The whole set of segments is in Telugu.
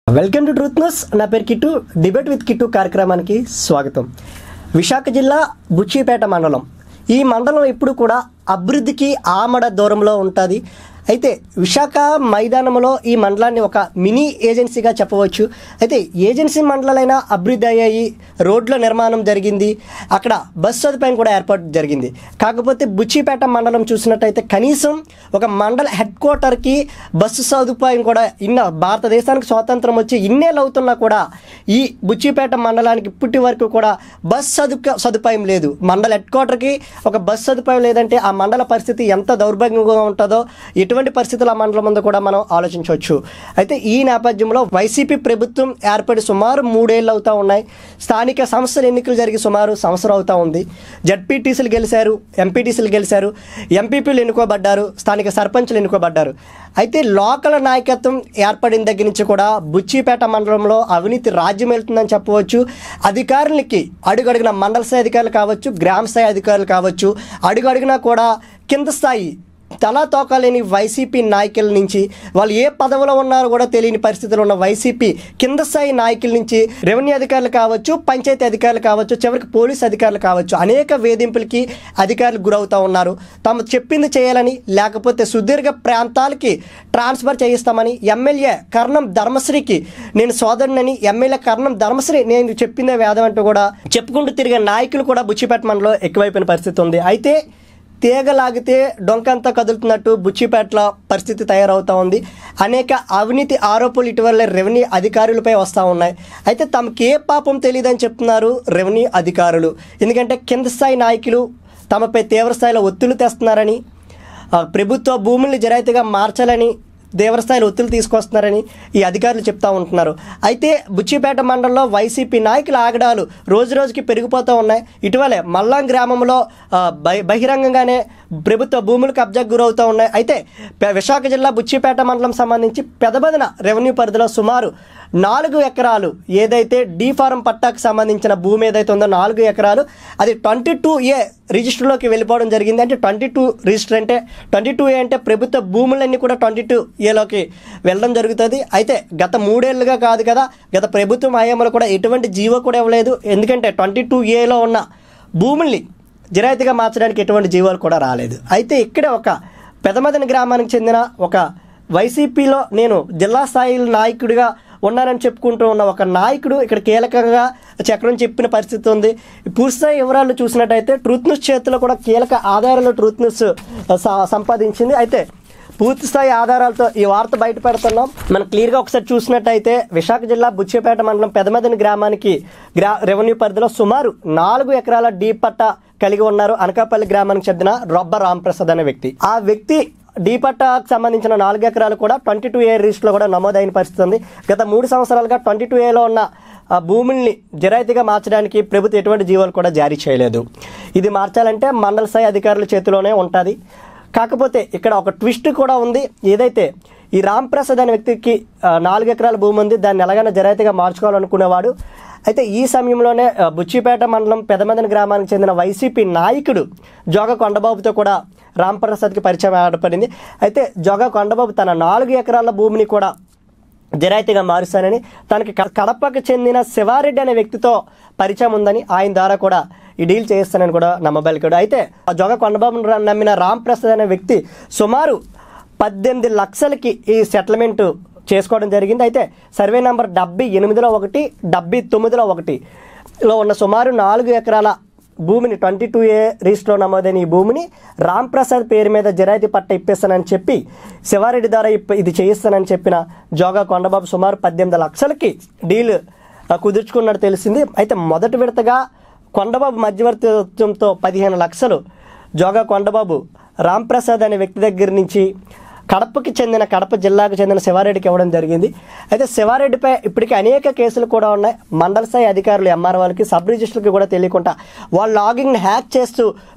వెల్కమ్ టు ట్రూత్ న్యూస్ నా పేరు కిట్టు డిబేట్ విత్ కిట్టు కార్యక్రమానికి స్వాగతం విశాఖ జిల్లా బుచ్చిపేట మండలం ఈ మండలం ఎప్పుడు కూడా అభివృద్ధికి ఆమడ దూరంలో ఉంటుంది అయితే విశాఖ మైదానంలో ఈ మండలాన్ని ఒక మినీ ఏజెన్సీగా చెప్పవచ్చు అయితే ఏజెన్సీ మండలాలైన అభివృద్ధి అయ్యాయి రోడ్ల నిర్మాణం జరిగింది అక్కడ బస్ సదుపాయం కూడా ఏర్పాటు జరిగింది కాకపోతే బుచ్చిపేట మండలం చూసినట్టయితే కనీసం ఒక మండల హెడ్ క్వార్టర్కి బస్సు సదుపాయం కూడా ఇన్న భారతదేశానికి స్వాతంత్రం వచ్చి ఇన్నేళ్ళు అవుతున్నా కూడా ఈ బుచ్చిపేట మండలానికి ఇప్పటి వరకు కూడా బస్ సదుప సదుపాయం లేదు మండల హెడ్ క్వార్టర్కి ఒక బస్ సదుపాయం లేదంటే ఆ మండల పరిస్థితి ఎంత దౌర్భాగ్యంగా ఉంటుందో ఎటువంటి పరిస్థితులు ఆ మండలం ఉందో కూడా మనం ఆలోచించవచ్చు అయితే ఈ నేపథ్యంలో వైసీపీ ప్రభుత్వం ఏర్పడి సుమారు మూడేళ్ళు అవుతా ఉన్నాయి స్థానిక సంస్థల ఎన్నికలు జరిగి సుమారు సంవత్సరం అవుతా ఉంది జడ్పీటీసీలు గెలిచారు ఎంపీటీసీలు గెలిచారు ఎంపీపీలు ఎన్నుకోబడ్డారు స్థానిక సర్పంచ్లు ఎన్నుకోబడ్డారు అయితే లోకల్ నాయకత్వం ఏర్పడిన దగ్గర నుంచి కూడా బుచ్చిపేట మండలంలో అవినీతి రాజ్యం వెళ్తుందని చెప్పవచ్చు అధికారులకి అడుగడుగున మండల స్థాయి అధికారులు కావచ్చు గ్రామ స్థాయి అధికారులు కావచ్చు అడుగడుగునా కూడా కింద స్థాయి తలా తోకాలేని వైసీపీ నాయకుల నుంచి వాళ్ళు ఏ పదవిలో ఉన్నారో కూడా తెలియని పరిస్థితుల్లో ఉన్న వైసీపీ కింద స్థాయి నాయకుల నుంచి రెవెన్యూ అధికారులు కావచ్చు పంచాయతీ అధికారులు కావచ్చు చివరికి పోలీస్ అధికారులు కావచ్చు అనేక వేధింపులకి అధికారులు గురవుతూ ఉన్నారు తాము చెప్పింది చేయాలని లేకపోతే సుదీర్ఘ ప్రాంతాలకి ట్రాన్స్ఫర్ చేయిస్తామని ఎమ్మెల్యే కర్ణం ధర్మశ్రీకి నేను సోదరునని ఎమ్మెల్యే కర్ణం ధర్మశ్రీ నేను చెప్పిందే వేదం అంటూ కూడా చెప్పుకుంటూ తిరిగే నాయకులు కూడా బుచ్చిపేట మండలంలో ఎక్కువైపోయిన పరిస్థితి ఉంది అయితే తీగ లాగితే డొంకంతా కదులుతున్నట్టు బుచ్చిపేటలో పరిస్థితి తయారవుతూ ఉంది అనేక అవినీతి ఆరోపణలు ఇటీవల రెవెన్యూ అధికారులపై వస్తూ ఉన్నాయి అయితే తమకి ఏ పాపం తెలియదని చెప్తున్నారు రెవెన్యూ అధికారులు ఎందుకంటే కింద స్థాయి నాయకులు తమపై తీవ్ర స్థాయిలో ఒత్తిళ్లు తెస్తున్నారని ఆ, ప్రభుత్వ భూముల్ని జరాయితీగా మార్చాలని తీవ్రస్థాయిలో ఒత్తిడి తీసుకొస్తున్నారని ఈ అధికారులు చెప్తా ఉంటున్నారు అయితే బుచ్చిపేట మండలంలో వైసీపీ నాయకుల ఆగడాలు రోజు రోజుకి పెరిగిపోతూ ఉన్నాయి ఇటీవలే మల్లాం గ్రామంలో ఆ, బహి బహిరంగంగానే ప్రభుత్వ భూములు కబ్జాకు గురవుతూ ఉన్నాయి అయితే పె- విశాఖ జిల్లా బుచ్చిపేట మండలం సంబంధించి పెదబదిన రెవెన్యూ పరిధిలో సుమారు నాలుగు ఎకరాలు ఏదైతే డీ ఫారం పట్టాకు సంబంధించిన భూమి ఏదైతే ఉందో నాలుగు ఎకరాలు అది ట్వంటీ టూ ఏ రిజిస్టర్లోకి వెళ్ళిపోవడం జరిగింది అంటే ట్వంటీ టూ రిజిస్టర్ అంటే ట్వంటీ టూ ఏ అంటే ప్రభుత్వ భూములన్నీ కూడా ట్వంటీ టూ ఏలోకి వెళ్ళడం జరుగుతుంది అయితే గత మూడేళ్లుగా కాదు కదా గత ప్రభుత్వం హయాంలో కూడా ఎటువంటి జీవో కూడా ఇవ్వలేదు ఎందుకంటే ట్వంటీ టూ ఏలో ఉన్న భూముల్ని జిరాయితీగా మార్చడానికి ఎటువంటి జీవోలు కూడా రాలేదు అయితే ఇక్కడే ఒక పెదమదన గ్రామానికి చెందిన ఒక వైసీపీలో నేను జిల్లా స్థాయి నాయకుడిగా ఉన్నానని చెప్పుకుంటూ ఉన్న ఒక నాయకుడు ఇక్కడ కీలకంగా చక్రం చెప్పిన పరిస్థితి ఉంది పూర్తిస్థాయి వివరాలు చూసినట్టయితే ట్రూత్ న్యూస్ చేతిలో కూడా కీలక ఆధారాలు ట్రూత్ న్యూస్ స- సంపాదించింది అయితే పూర్తి స్థాయి ఆధారాలతో ఈ వార్త బయట పెడుతున్నాం మనం క్లియర్గా ఒకసారి చూసినట్టయితే విశాఖ జిల్లా బుచ్చిపేట మండలం పెదమదని గ్రామానికి గ్రా రెవెన్యూ పరిధిలో సుమారు నాలుగు ఎకరాల డీ పట్ట కలిగి ఉన్నారు అనకాపల్లి గ్రామానికి చెందిన రొబ్బ రాంప్రసాద్ అనే వ్యక్తి ఆ వ్యక్తి డీ పట్టాకు సంబంధించిన నాలుగు ఎకరాలు కూడా ట్వంటీ టూ ఏ రిజిస్ట్లో కూడా నమోదైన పరిస్థితి ఉంది గత మూడు సంవత్సరాలుగా ట్వంటీ టూ ఏలో ఉన్న ఆ భూముల్ని జరాయితీగా మార్చడానికి ప్రభుత్వం ఎటువంటి జీవోలు కూడా జారీ చేయలేదు ఇది మార్చాలంటే మండల స్థాయి అధికారుల చేతిలోనే ఉంటుంది కాకపోతే ఇక్కడ ఒక ట్విస్ట్ కూడా ఉంది ఏదైతే ఈ రామ్ ప్రసాద్ అనే వ్యక్తికి ఆ, నాలుగు ఎకరాల భూమి ఉంది దాన్ని ఎలాగైనా జరాయితీగా మార్చుకోవాలనుకునేవాడు అయితే ఈ సమయంలోనే ఆ, బుచ్చిపేట మండలం పెదమదన గ్రామానికి చెందిన వైసీపీ నాయకుడు జోగ కొండబాబుతో కూడా రామ్ ప్రసాద్కి పరిచయం ఏర్పడింది అయితే జోగ కొండబాబు తన నాలుగు ఎకరాల భూమిని కూడా జరాయితీగా మారుస్తానని తనకి క- కడపకు చెందిన శివారెడ్డి అనే వ్యక్తితో పరిచయం ఉందని ఆయన ద్వారా కూడా ఈ డీల్ చేస్తానని కూడా నమ్మబలికాడు అయితే ఆ జోగ కొండబాబును ర- నమ్మిన రామ్ ప్రసాద్ అనే వ్యక్తి సుమారు పద్దెనిమిది లక్షలకి ఈ సెటిల్మెంట్ చేసుకోవడం జరిగింది అయితే సర్వే నెంబర్ డెబ్బై ఎనిమిదిలో ఒకటి డెబ్బై తొమ్మిదిలో ఒకటి లో ఉన్న సుమారు నాలుగు ఎకరాల భూమిని ట్వంటీ టూ ఏ రిజిస్టర్లో నమోదైన ఈ భూమిని రామ్ ప్రసాద్ పేరు మీద జరాయితీ పట్ట ఇప్పిస్తానని చెప్పి శివారెడ్డి ద్వారా ఇప్ప- ఇది చేయిస్తానని చెప్పిన జోగా కొండబాబు సుమారు పద్దెనిమిది లక్షలకి డీల్ ఆ, కుదుర్చుకున్నట్టు తెలిసింది అయితే మొదటి విడతగా కొండబాబు మధ్యవర్తిత్వంతో పదిహేను లక్షలు జోగా కొండబాబు రామ్ ప్రసాద్ అనే వ్యక్తి దగ్గర నుంచి కడపకి చెందిన కడప జిల్లాకు చెందిన శివారెడ్డికి ఇవ్వడం జరిగింది అయితే శివారెడ్డిపై ఇప్పటికీ అనేక కేసులు కూడా ఉన్నాయి మండల స్థాయి అధికారులు ఎంఆర్ఓలకి సబ్ రిజిస్టర్కి కూడా తెలియకుండా వాళ్ళ లాగింగ్ని హ్యాక్ చేస్తూ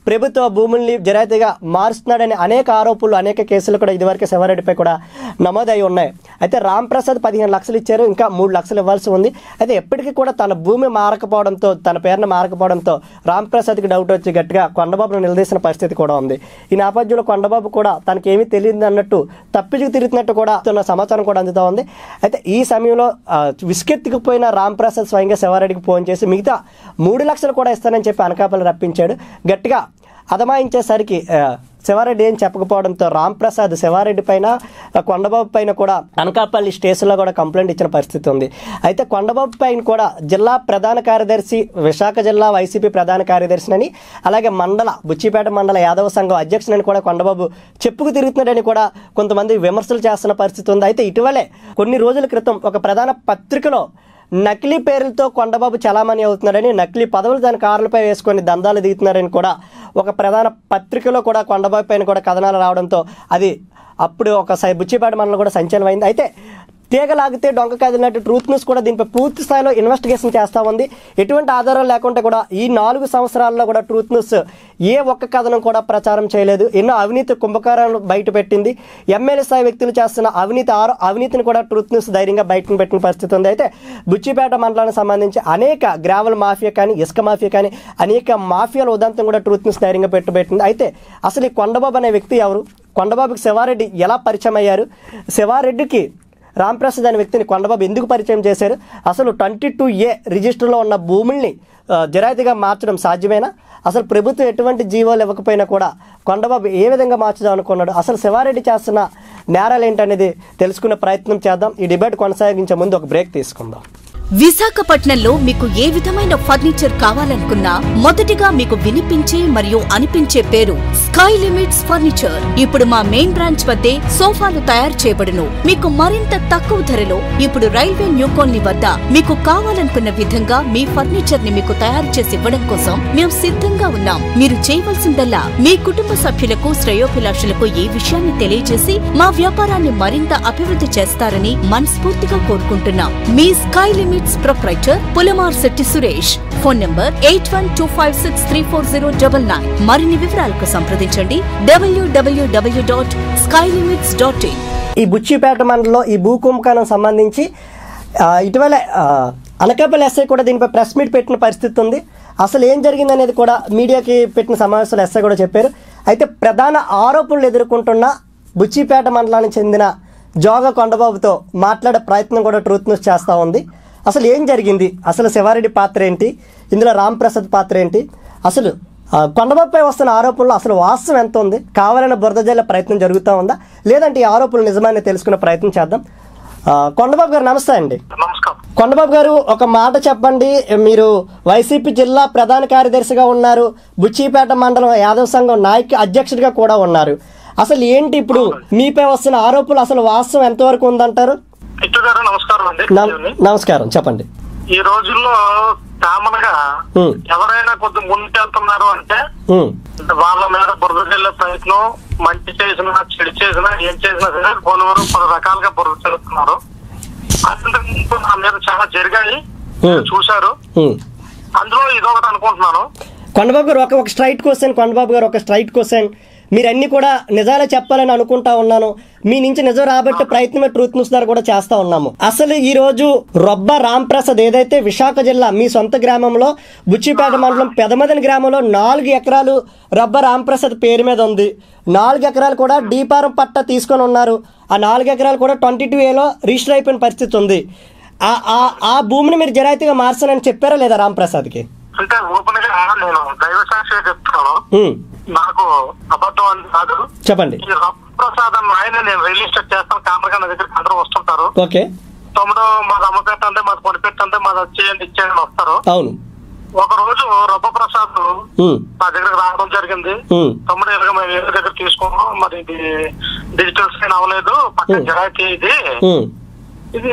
ప్రభుత్వ భూముల్ని జరాయితీగా మారుస్తున్నాడని అనేక ఆరోపణలు అనేక కేసులు కూడా ఇదివరకే శివారెడ్డిపై కూడా నమోదై ఉన్నాయి అయితే రామ్ ప్రసాద్ పదిహేను లక్షలు ఇచ్చారు ఇంకా మూడు లక్షలు ఇవ్వాల్సి ఉంది అయితే ఎప్పటికీ కూడా తన భూమి మారకపోవడంతో తన పేరును మారకపోవడంతో రామ్ ప్రసాద్కి డౌట్ వచ్చి గట్టిగా కొండబాబును నిలదీసిన పరిస్థితి కూడా ఉంది ఈ నేపథ్యంలో కొండబాబు కూడా తనకేమీ తెలియదు అన్నట్టు తప్పించుకు తిరుగుతున్నట్టు కూడా తన సమాచారం కూడా అందుతూ ఉంది అయితే ఈ సమయంలో ఆ, విసుకెత్తుకుపోయిన రామ్ ప్రసాద్ స్వయంగా శివారెడ్డికి ఫోన్ చేసి మిగతా మూడు లక్షలు కూడా ఇస్తానని చెప్పి అనకాపల్లి రప్పించాడు గట్టిగా అదమాయించేసరికి ఆ, శివారెడ్డి ఏం చెప్పకపోవడంతో రామ్ ప్రసాద్ శివారెడ్డి పైన ఆ, కొండబాబు పైన కూడా అనకాపల్లి స్టేషన్లో కూడా కంప్లైంట్ ఇచ్చిన పరిస్థితి ఉంది అయితే కొండబాబు పైన కూడా జిల్లా ప్రధాన కార్యదర్శి విశాఖ జిల్లా వైసీపీ ప్రధాన కార్యదర్శినని అలాగే మండల బుచ్చిపేట మండల యాదవ సంఘం అధ్యక్షునని కూడా కొండబాబు చెప్పుకు తిరుగుతున్నాడని కూడా కొంతమంది విమర్శలు చేస్తున్న పరిస్థితి ఉంది అయితే ఇటీవలే కొన్ని రోజుల క్రితం ఒక ప్రధాన పత్రికలో నకిలీ పేర్లతో కొండబాబు చలామణి అవుతున్నాడని నకిలీ పదవులు దాని కార్లపై వేసుకొని దందాలు దిగుతున్నారని కూడా ఒక ప్రధాన పత్రికలో కూడా కొండబాబు పైన కూడా కథనాలు రావడంతో అది అప్పుడు ఒక సై బుచ్చిపేట మండలం కూడా సంచలనం అయింది అయితే తీగ లాగితే డొంక కదిలినట్టు ట్రూత్ న్యూస్ కూడా దీనిపై పూర్తి స్థాయిలో ఇన్వెస్టిగేషన్ చేస్తూ ఉంది ఎటువంటి ఆధారం లేకుండా కూడా ఈ నాలుగు సంవత్సరాల్లో కూడా ట్రూత్ న్యూస్ ఏ ఒక్క కథనం కూడా ప్రచారం చేయలేదు ఎన్నో అవినీతి కుంభకారాలు బయట పెట్టింది ఎమ్మెల్యే స్థాయి వ్యక్తులు చేస్తున్న అవినీతి ఆరో అవినీతిని కూడా ట్రూత్ న్యూస్ ధైర్యంగా బయటకు పెట్టిన పరిస్థితి ఉంది అయితే బుచ్చిపేట మండలానికి సంబంధించి అనేక గ్రావెల్ మాఫియా కానీ ఇసుక మాఫియా కానీ అనేక మాఫియాల ఉదంతం కూడా ట్రూత్ న్యూస్ ధైర్యంగా పెట్టుబెట్టింది అయితే అసలు ఈ కొండబాబు అనే వ్యక్తి ఎవరు కొండబాబుకి శివారెడ్డి ఎలా పరిచయం అయ్యారు శివారెడ్డికి రాంప్రసాద్ అనే వ్యక్తిని కొండబాబు ఎందుకు పరిచయం చేశారు అసలు ట్వంటీ టూ ఏ రిజిస్టర్లో ఉన్న భూముల్ని ఆ, జరాయితీగా మార్చడం సాధ్యమేనా అసలు ప్రభుత్వం ఎటువంటి జీవోలు ఇవ్వకపోయినా కూడా కొండబాబు ఏ విధంగా మార్చుదాం అనుకున్నాడు అసలు శివారెడ్డి చేస్తున్న నేరాలు ఏంటనేది తెలుసుకునే ప్రయత్నం చేద్దాం ఈ డిబేట్ కొనసాగించే ముందు ఒక బ్రేక్ తీసుకుందాం విశాఖపట్నంలో మీకు ఏ విధమైన ఫర్నిచర్ కావాలనుకున్నా మొదటిగా మీకు వినిపించే మరియు అనిపించే పేరు స్కై లిమిట్స్ ఫర్నిచర్ ఇప్పుడు మా మెయిన్ బ్రాంచ్ వద్దే సోఫాలు తయారు చేయబడును మీకు మరింత తక్కువ ధరలో ఇప్పుడు రైల్వే న్యూ కాలనీ వద్ద మీకు కావాలనుకున్న విధంగా మీ ఫర్నిచర్ ని మీకు తయారు చేసి ఇవ్వడం కోసం మేము సిద్ధంగా ఉన్నాం మీరు చేయవలసిందల్లా మీ కుటుంబ సభ్యులకు శ్రేయోభిలాషులకు ఈ విషయాన్ని తెలియజేసి మా వ్యాపారాన్ని మరింత అభివృద్ధి చేస్తారని మనస్ఫూర్తిగా కోరుకుంటున్నాం మీ sky limits proprietor Pulamar Shetty Suresh phone number eight one two five six three four zero double nine మరిన్ని వివరాలకు సంప్రదించండి W W W dot sky limits dot in ఈ బుచ్చిపేట మండలంలో ఈ భూ కుంభకోణం సంబంధించి ఆ, ఇటీవల ఆ, అనకాపల్లి ఎస్ఐ కూడా దీనిపై ప్రెస్ మీట్ పెట్టిన పరిస్థితి ఉంది అసలు ఏం జరిగింది అనేది కూడా మీడియాకి పెట్టిన సమావేశంలో ఎస్ఐ కూడా చెప్పారు అయితే ప్రధాన ఆరోపణలు ఎదుర్కొంటున్న బుచ్చిపేట మండలానికి చెందిన జోగ కొండబాబుతో మాట్లాడే ప్రయత్నం కూడా ట్రూత్ న్యూస్ చేస్తూ ఉంది అసలు ఏం జరిగింది అసలు శివారెడ్డి పాత్ర ఏంటి ఇందులో రామ్ ప్రసాద్ పాత్ర ఏంటి అసలు ఆ, కొండబాబుపై వస్తున్న ఆరోపణలు అసలు వాస్తవం ఎంత ఉంది కావాలని బురద జల్లే ప్రయత్నం జరుగుతూ ఉందా లేదంటే ఈ ఆరోపణలు నిజమని తెలుసుకునే ప్రయత్నం చేద్దాం ఆ, కొండబాబు గారు నమస్తే అండి నమస్కారం కొండబాబు గారు ఒక మాట చెప్పండి మీరు వైసీపీ జిల్లా ప్రధాన కార్యదర్శిగా ఉన్నారు బుచ్చిపేట మండలం యాదవ్ సంఘం నాయక్ అధ్యక్షుడిగా కూడా ఉన్నారు అసలు ఏంటి ఇప్పుడు మీపై వస్తున్న ఆరోపణలు అసలు వాస్తవం ఎంతవరకు ఉందంటారు ఇటు గారు నమస్కారం అండి నమ- నమస్కారం చెప్పండి ఈ రోజుల్లో కామన్ గా ఉమ్, ఎవరైనా కొద్ది ముందుకెళ్తున్నారు అంటే ఉమ్, వాళ్ళ మీద బురద చల్లే ప్రయత్నం మంచి చేసినా చెడు చేసినా ఏం చేసినా సరే పలువురు పలు రకాలుగా బురద చెల్లుతున్నారు అంతకు ముందు నా మీద చాలా జరిగాయి Hmm. చూశారు ఉమ్. అందులో ఇదొకటి అనుకుంటున్నాను కొండబాబు గారు ఒక ఒక స్ట్రైట్ క్వశ్చన్ కొండబాబు గారు ఒక స్ట్రైట్ క్వశ్చన్ మీరు అన్ని కూడా నిజాలే చెప్పాలని అనుకుంటా ఉన్నాను మీ నుంచి నిజం రాబట్టే ప్రయత్నమే ట్రూత్ న్యూస్ ద్వారా కూడా చేస్తా ఉన్నాము అసలు ఈ రోజు రొబ్బ రామ్ ప్రసాద్ ఏదైతే విశాఖ జిల్లా మీ సొంత గ్రామంలో బుచ్చిపేట మండలం పెదమదన గ్రామంలో నాలుగు ఎకరాలు రొబ్బ రామ్ ప్రసాద్ పేరు మీద ఉంది నాలుగు ఎకరాలు కూడా డీపారం పట్ట తీసుకొని ఉన్నారు ఆ నాలుగు ఎకరాలు కూడా ట్వంటీ టూ ఏలో రిజిస్టర్ అయిపోయిన పరిస్థితి ఉంది ఆ ఆ- ఆ భూమిని మీరు జరాయితీగా మార్చాలని చెప్పారా లేదా రామ్ ప్రసాద్కి అంటే ఓపెన్ గా నేను దైవ సాక్షిగా చెప్తున్నాను ఉమ్, నాకు అబద్ధం అని కాదు చెప్పండి ఈ రప్రసాద్ అన్న ఆయన నేను రిజిస్టర్ చేస్తాను కామరగా నా దగ్గరికి అందరూ వస్తుంటారు ఓకే తమ్ముడు మాది అమ్మపెట్ట అంటే మాది కొనిపెట్ట అంటే మాది వచ్చేయండి ఇచ్చేయండి వస్తారు అవును ఒక రోజు రొబ్బ ప్రసాద్ ఉమ్, నా దగ్గరకు రావడం జరిగింది ఉమ్, తమ్ముడు ఇలాగ మేము ఎవరి దగ్గర తీసుకున్నాం మరి ఇది డిజిటల్ సైన్ అవ్వలేదు పక్కన Hmm. జరాయితీ ఇది ఉమ్, ఇది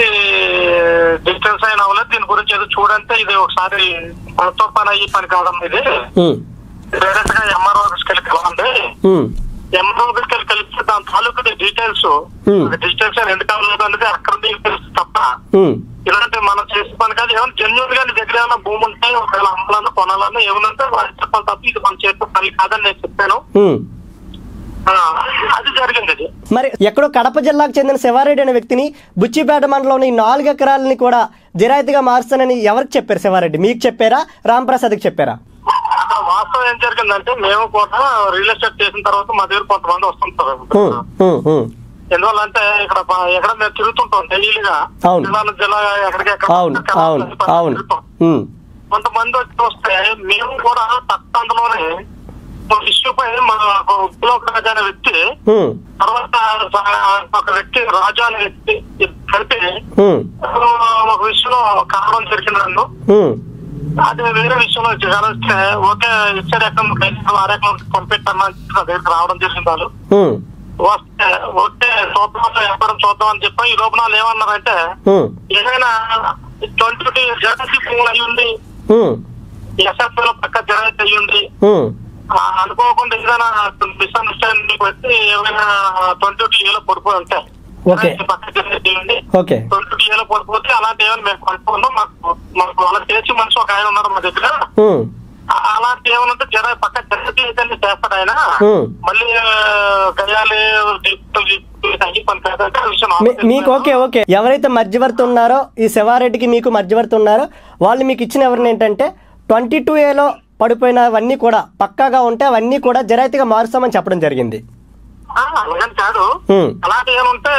డిజిటల్ సైన్ అవ్వలేదు దీని గురించి ఏదో చూడంటే ఇది ఒకసారి మనతో పని అయ్యి పని కాదమ్మా ఇది ఉమ్, డైరెక్ట్ గా ఎంఆర్ఓ తీసుకెళ్ళి కలవండి ఉమ్, ఎంఆర్ఓ తీసుకెళ్ళి కలిపితే దాని తాలూకు డీటెయిల్స్ Hmm. డిజిటల్ సైన్ ఎందుకు అవ్వలేదు అనేది అక్కడ మీకు తెలుసు తప్ప ఉమ్, ఇలాంటి మనం చేసే పని కాదు ఏమైనా జెన్యున్ గా నీ దగ్గర ఏమైనా భూమి ఉంటే ఒకవేళ అమ్మాలన్నా కొనాలన్నా ఏమనంటే వాళ్ళు చెప్పాలి తప్ప ఇది మనం చేసే పని కాదని నేను చెప్పాను ఉమ్. ఆ, అది జరిగింది అది మరి ఎక్కడో కడప జిల్లాకు చెందిన శివారెడ్డి అనే వ్యక్తిని బుచ్చిపేట మండలంలోని ఈ నాలుగు ఎకరాలని కూడా జిరాయితీగా మారుస్తానని ఎవరికి చెప్పారు శివారెడ్డి మీకు చెప్పారా రాంప్రసాద్కి చెప్పారా అక్కడ వాస్తవం ఏం జరిగిందంటే మేము కూడా రియల్ ఎస్టేట్ చేసిన తర్వాత మా దగ్గర కొంతమంది వస్తుంటారు ఉమ్, ఉమ్, ఉమ్. ఎందువల్ల అంటే ఇక్కడ ప- ఎక్కడ మేము తిరుగుతుంటాం డైలీగా అవును. జిల్లా నుంచి జిల్లా ఎక్కడికి అవును అవును అవును ఉమ్, కొంతమంది వచ్చి వస్తే మేము కూడా తక్కువలోనే ఒక ఇష్యూ పై మన ఉపలోక రాజా అనే వ్యక్తి ఉమ్, తర్వాత ఒక వ్యక్తి రాజా అనే వ్యక్తి కలిపి ఉమ్, ఒక విషయంలో కావడం జరిగింది నన్ను ఉమ్, అదే వేరే విషయంలో కలిస్తే ఒకే ఇచ్చాడు ఎక్కడ ఆరు ఎకరం పంపిస్తాను నా దగ్గరికి రావడం జరిగింది వాళ్ళు ఉమ్, వస్తే ఒకే చూద్దాం వ్యాపారం చూద్దాం అని చెప్పి ఈ లోపల వాళ్ళు ఏమన్నారంటే ఉమ్, ఏదైనా ట్వంటీ జగతి భూములు అయ్యుండి ఉమ్, ఎస్ఎఫ్ లో పక్క జగతి అయ్యుండి ఉమ్, ఆ, అనుకోకుండా ఏదైనా మిస్అండర్స్టాండింగ్ బట్టి ఏమైనా ట్వంటీ టూ ఏలో పడిపోయి ఉంటాయి ఓకే. పక్క జగతి అయ్యుండి ఓకే ట్వంటీ టూ ఏలో పడిపోతే అలాంటి ఏమైనా మేము పడుకున్నాం మాకు మాకు అలా చేసి మనిషి ఒక ఆయన ఉన్నారు మా దగ్గర ఉమ్, ఆ- అలాంటి ఏమైనా ఉంటే జర పక్క జగతి అయితే చేస్తాడు ఆయన ఉమ్. మళ్ళీ ఆ, గయాలు జిప్తులు, జిప్తులు తగ్గి పని కాదంటే ఆ విషయం మీ- మీకు ఓకే ఓకే ఎవరైతే మధ్యవర్తి ఉన్నారో ఈ శివారెడ్డికి మీకు మధ్యవర్తి ఉన్నారో వాళ్ళు మీకు ఇచ్చిన ఎవరిని ఏంటంటే ట్వంటీ టూ ఏలో పడిపోయినవన్నీ కూడా పక్కాగా ఉంటే అవన్నీ కూడా జరాయితీగా మారుస్తామని చెప్పడం జరిగింది ఆ, అలాగని కాదు ఉమ్, అలాంటి ఏమంటే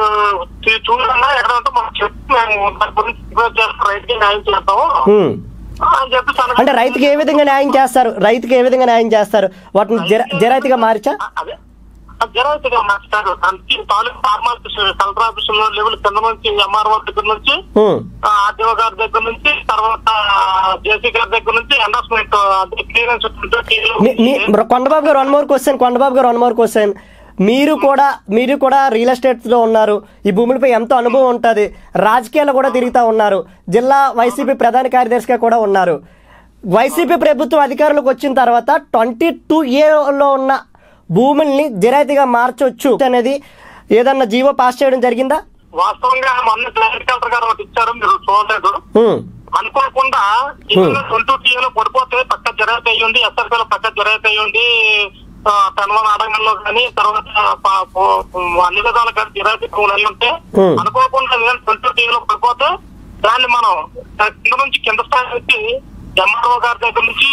చూడన్నా ఎక్కడ ఉంటే మనం చెప్పి మేము దాని గురించి రిక్వెస్ట్ చేస్తాం రైతుకి న్యాయం చేస్తాము ఉమ్. ఆ, అని చెప్పి తనకి- అంటే రైతుకి ఏ విధంగా న్యాయం చేస్తారు రైతుకి ఏ విధంగా న్యాయం చేస్తారు వాటిని జర జరాయితీగా మార్చా ఆ, అదే ఆ, జరాయితీగా మార్చారు దానికి తాలూకు ఫార్మల్ కలెక్టర్ ఆఫీస్ లెవెల్ కింద నుంచి ఎంఆర్ఓ దగ్గర నుంచి ఉమ్, ఆర్డీఓ గారి దగ్గర నుంచి తర్వాత జేసీ గారి దగ్గర నుంచి ఎండాస్మెంట్ క్లియరెన్స్ మీ- మీ కొండబాబు గారు వన్ మోర్ క్వశ్చన్ కొండబాబు గారు వన్ మోర్ క్వశ్చన్ మీరు కూడా మీరు కూడా రియల్ ఎస్టేట్లో ఉన్నారు ఈ భూములపై ఎంతో అనుభవం ఉంటుంది రాజకీయాలు కూడా తిరుగుతూ ఉన్నారు జిల్లా వైసీపీ ప్రధాన కార్యదర్శిగా కూడా ఉన్నారు వైసీపీ ప్రభుత్వం అధికారంలోకి వచ్చిన తర్వాత ట్వంటీ టూ ఏలో ఉన్న భూముల్ని జిరాయితీగా మార్చొచ్చు అనేది ఏదన్నా జీవో పాస్ చేయడం జరిగిందా వాస్తవంగా మొన్న క్లారిటీ కలెక్టర్ గారు ఒకటి ఇచ్చారు మీరు చూడలేదు ఉమ్, అనుకోకుండా ట్వంటీ టీఏలో పడిపోతే పక్క జరాయితీ అయ్యింది ఎస్ఆర్పీ లో పక్క జరాయితీ అయ్యింది తనవన ఆడంగంలో కానీ తర్వాత ప- ప- అన్ని విధాలు కానీ జరాయితీ భూములు అయి ఉంటే Hmm. అనుకోకుండా ట్వంటీ టీఏలో పడిపోతే దాన్ని మనం కింద నుంచి కింద స్థాయి నుంచి ఎంఆర్ఓ గారి దగ్గర నుంచి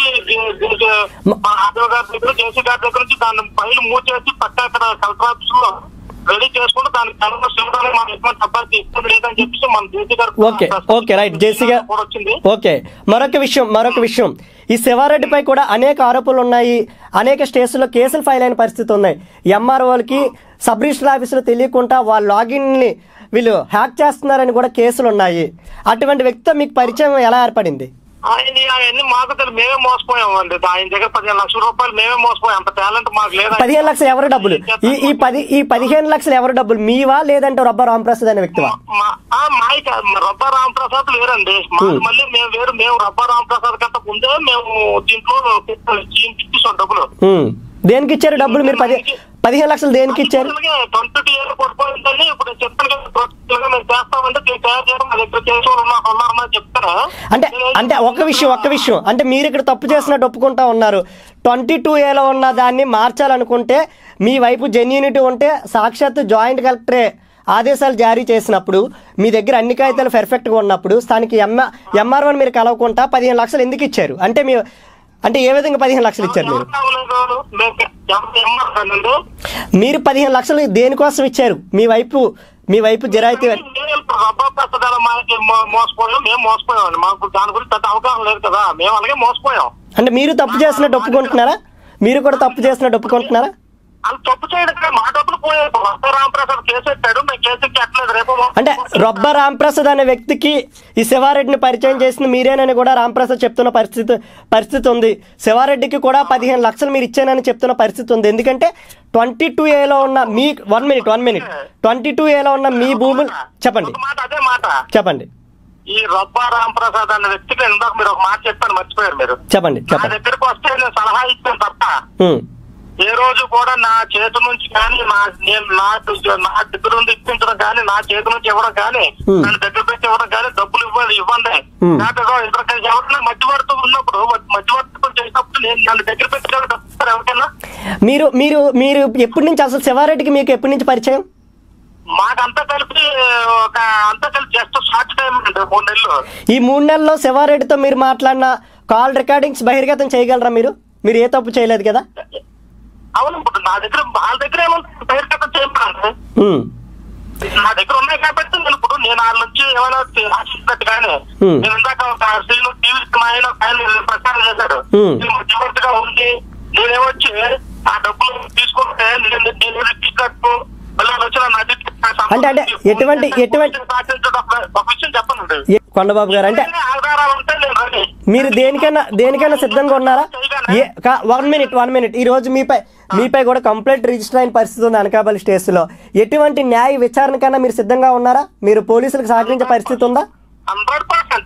ఆర్డీఓ గారి దగ్గర జేసీ గారి దగ్గర నుంచి దాన్ని ఫైల్ మూవ్ చేసి పక్క అక్కడ కలెక్టర్ ఆఫీస్ లో రెడీ చేసుకుంటే దానికి కలెక్టర్ చేయడానికి మనం ఎటువంటి అబ్బాయి ఇష్టం లేదని చెప్పేసి మన జేసీ గారు ఓకే ఓకే రైట్ జేసీ గారు కూడా వచ్చింది ఓకే మరొక విషయం మరొక విషయం ఈ శివారెడ్డిపై కూడా అనేక ఆరోపణలు ఉన్నాయి అనేక స్టేషన్లో కేసులు ఫైల్ అయిన పరిస్థితి ఉన్నాయి ఎంఆర్ఓలకి సబ్ రిజిస్టర్ ఆఫీసులో తెలియకుండా వాళ్ళ లాగిన్ని వీళ్ళు హ్యాక్ చేస్తున్నారని కూడా కేసులు ఉన్నాయి అటువంటి వ్యక్తితో మీకు పరిచయం ఎలా ఏర్పడింది ఆయన అవన్నీ మాకు తెలియదు మేమే మోసపోయాం అండి ఆయన దగ్గర పదిహేను లక్షల రూపాయలు మేమే మోసపోయాం అంత టాలెంట్ మాకు లేదు పదిహేను లక్షలు ఎవరు డబ్బులు ఈ ఈ పది ఈ పదిహేను లక్షలు ఎవరు డబ్బులు మీవా లేదంటే రొబ్బ రామప్రసాద్ అనే వ్యక్తివా మా- ఆ, మాయి కాదు, మా రబ్బా రామప్రసాద్ వేరండి మాది మళ్ళీ మేము వేరు మేము రబ్బా రామప్రసాద్ కంటే ముందే మేము దీంట్లో ఇప్పిస్తాం డబ్బులు ఉమ్. దేనికి ఇచ్చారు డబ్బులు మీరు పది పదిహేను లక్షలు దేనికి ఇచ్చారు ట్వంటీ ఇయర్ పడిపోయిందని ఇప్పుడు చెప్తాను కదా ప్రొసెస్గా మేము చేస్తామంటే దీన్ని తయారు చేయడం మా దగ్గర చేసే వాళ్ళు ఉన్నారు ఉన్నారని చెప్తారా అంటే అంటే ఒక్క విషయం ఒక్క విషయం అంటే మీరు ఇక్కడ తప్పు చేసినట్టు ఒప్పుకుంటా ఉన్నారు ట్వంటీ టూ ఏలో ఉన్న దాన్ని మార్చాలనుకుంటే మీ వైపు జెన్యూనిటీ ఉంటే సాక్షాత్ జాయింట్ కలెక్టరే ఆదేశాలు జారీ చేసినప్పుడు మీ దగ్గర అన్ని కాగితాలు పర్ఫెక్ట్గా ఉన్నప్పుడు స్థానిక ఎం ఎంఆర్ఓని మీరు కలవకుండా పదిహేను లక్షలు ఎందుకు ఇచ్చారు అంటే మీ అంటే ఏ విధంగా పదిహేను లక్షలు ఇచ్చారు మీరు ఎవరు కావలేదు? మేము ఎవరు ఏమన్నారండి? మీరు పదిహేను లక్షలు దేనికోసం ఇచ్చారు మీ వైపు మీ వైపు జరాయితీ రబ్బా పెట్టడాల మనకి మో- మోసపోయాం మేము మోసపోయాం మాకు దాని గురించి పెద్ద అవగాహన లేదు కదా మేము అలాగే మోసపోయాం అంటే మీరు తప్పు చేసినట్టు ఒప్పుకుంటున్నారా మీరు కూడా తప్పు చేసినట్టు ఒప్పుకుంటున్నారా అది తప్పు చేయడం కాదు, మా డబ్బులు పోయాయి వస్తా రామప్రసాద్ కేసు ఎట్టాడు మేము కేసు ఎక్కట్లేదు రేపు అంటే రొబ్బ రాంప్రసాద్ అనే వ్యక్తికి ఈ శివారెడ్డిని పరిచయం చేసిన మీరేనని కూడా రాంప్రసాద్ చెప్తున్న పరిస్థితి పరిస్థితి ఉంది శివారెడ్డికి కూడా పదిహేను లక్షలు మీరు ఇచ్చానని చెప్తున్న పరిస్థితి ఉంది ఎందుకంటే ట్వంటీ టూ ఏలో ఉన్న మీ one minute one minute twenty two ఏలో ఉన్న మీ భూములు చెప్పండి ఒక మాట అదే మాట చెప్పండి ఈ రబ్బా రామప్రసాద్ అనే వ్యక్తికి ఇందాక మీరు ఒక మాట చెప్పాను మర్చిపోయారు మీరు చెప్పండి నా చెప్పండి దగ్గరకు వస్తే నేను సలహా ఇచ్చాను తప్ప ఉమ్, ఏ రోజు కూడా నా చేతి నుంచి కానీ నా నేను నా నా దగ్గర నుండి ఇప్పించడం కానీ నా చేతి నుంచి ఇవ్వడం కానీ Hmm. నన్ను దగ్గర పెట్టి ఇవ్వడం కానీ డబ్బులు ఇవ్వాలి ఇవ్వండి Hmm. నాకేదో ఇంటర్ ఎవరైనా మధ్యవర్తం ఉన్నప్పుడు మధ్యవర్తం చేసినప్పుడు నేను నన్ను దగ్గర పెట్టి డబ్బులు ఇస్తారు ఎవరికైనా మీరు మీరు మీరు ఎప్పటి నుంచి అసలు శివారెడ్డికి మీకు ఎప్పటి నుంచి పరిచయం మాకంతా కలిపి ఒక అంతా కలిపి జస్ట్ షార్ట్ టైం అండి మూడు నెలలు ఈ మూడు నెలల్లో శివారెడ్డితో మీరు మాట్లాడిన కాల్ రికార్డింగ్స్ బహిర్గతం చేయగలరా మీరు మీరు ఏ తప్పు చేయలేదు కదా అవును ఇప్పుడు నా దగ్గర వాళ్ళ దగ్గర ఏమంటుంది బహిర్గతం చేయమండి ఉమ్, నా దగ్గర ఉన్నాయి కాబట్టి నేను ఇప్పుడు నేను వాళ్ళ నుంచి ఏమైనా ఆశిస్తున్నట్టు కానీ Hmm. నేను ఇందాక ఒక శ్రీను టీవీ ఆయన ఒక ఆయన ప్రచారం చేశాడు Hmm. నేను మధ్యవర్తిగా ఉండి నేనేమొచ్చి ఆ డబ్బులు తీసుకుంటే నేను నేను ఇచ్చినట్టు మళ్ళీ వాళ్ళు వచ్చి నన్ను అడ్డు అంటే- అంటే ఎటువంటి- ఎటువంటి- ఒక విషయం చెప్పనండి ఏ- కొండబాబు గారు అంటే ఆధారాలు ఉంటే నేను రెడీ మీరు దేనికైనా దేనికైనా సిద్ధంగా ఉన్నారా ఏ వన్ మినిట్ వన్ మినిట్ ఈ రోజు మీపై మీపై కూడా కంప్లైంట్ రిజిస్టర్ అయిన పరిస్థితి ఉంది అనకాపల్లి స్టేషన్లో ఎటువంటి న్యాయ విచారణకైనా మీరు సిద్ధంగా ఉన్నారా మీరు పోలీసులకు సహకరించే పరిస్థితి ఉందా హండ్రెడ్ పర్సెంట్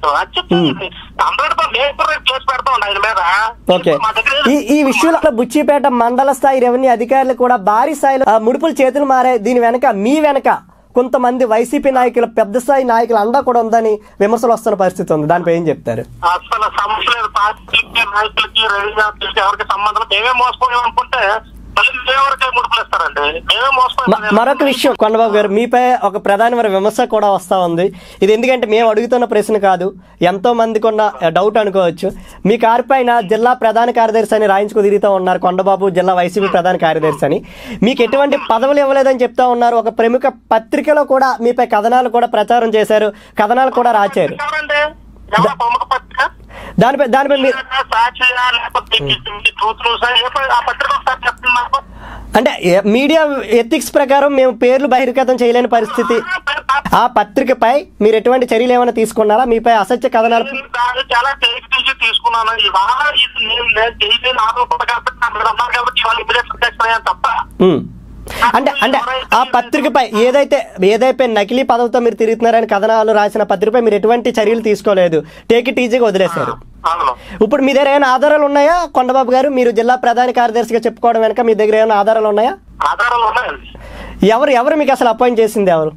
హండ్రెడ్ పర్సెంట్ నేను కూడా రేపు కేసు పెడతాం ఆయన మీద ఓకే మా దగ్గర ఈ ఈ విషయంలో బుచ్చిపేట మండల స్థాయి రెవెన్యూ అధికారులు కూడా భారీ స్థాయిలో ఆ, ముడుపులు చేతులు మారాయి దీని వెనక మీ వెనక కొంతమంది వైసీపీ నాయకుల పెద్ద స్థాయి నాయకుల అండా కూడా ఉందని విమర్శలు వస్తున్న పరిస్థితి ఉంది దానిపై ఏం చెప్తారు అసలు సమస్య లేదు పార్టీలకి నాయకులకి రెవెన్యూకి ఎవరికి సంబంధం లేదు. మేమే మోసపోయాం అనుకుంటే మళ్ళీ మేమెవరికి ముడుపులు ఇస్తారండి మేమే మ- మోసపోయాం మరొక విషయం కొండబాబు గారు మీపై ఒక ప్రధానమైన విమర్శ కూడా వస్తూ ఉంది ఇది ఎందుకంటే మేము అడుగుతున్న ప్రశ్న కాదు ఎంతో మందికి ఉన్న డౌట్ అనుకోవచ్చు మీ కారు పైన జిల్లా ప్రధాన కార్యదర్శి అని రాయించుకు తిరుగుతూ ఉన్నారు కొండబాబు జిల్లా వైసీపీ ప్రధాన కార్యదర్శి అని మీకు ఎటువంటి పదవులు ఇవ్వలేదని చెప్తా ఉన్నారు ఒక ప్రముఖ పత్రికలో కూడా మీపై కథనాలు కూడా ప్రచారం చేశారు కథనాలు కూడా రాశారు ఎవరండి ఎవరు ప్రముఖ పత్రిక దానిపై దానిపై మీరు సాక్షిగా లేకపోతే ట్రూత్ న్యూస్ ఆ పత్రిక ఒకసారి చెప్పండి నాకు అంటే ఏ- మీడియా ఎథిక్స్ ప్రకారం మేము పేర్లు బహిర్గతం చేయలేని పరిస్థితి ఆ పత్రికపై మీరు ఎటువంటి చర్యలు ఏమైనా తీసుకున్నారా మీపై అసత్య కథనాలు నేను దాన్ని చాలా టేక్ తీసి తీసుకున్నాను ఇవాళ ఇది నేను నేను చేయలేని ఆరోపణ కాబట్టి నా మీద ఉన్నారు కాబట్టి ఇవాళ ఇమీడియట్ ప్రొటెక్ట్ అయ్యాను తప్ప ఉమ్. అంటే అంటే ఆ పత్రికపై ఏదైతే ఏదైతే నకిలీ పదవితో మీరు తిరుగుతున్నారని కథనాలు రాసిన పత్రికపై మీరు ఎటువంటి చర్యలు తీసుకోలేదు టేక్ ఇట్ ఈజీగా వదిలేశారు అవును ఇప్పుడు మీ దగ్గర ఏమైనా ఆధారాలు ఉన్నాయా కొండబాబు గారు మీరు జిల్లా ప్రధాన కార్యదర్శిగా చెప్పుకోవడం వెనక మీ దగ్గర ఏమైనా ఆధారాలు ఉన్నాయా ఆధారాలు ఉన్నాయండి ఎవరు ఎవరు మీకు అసలు అపాయింట్ చేసింది ఎవరు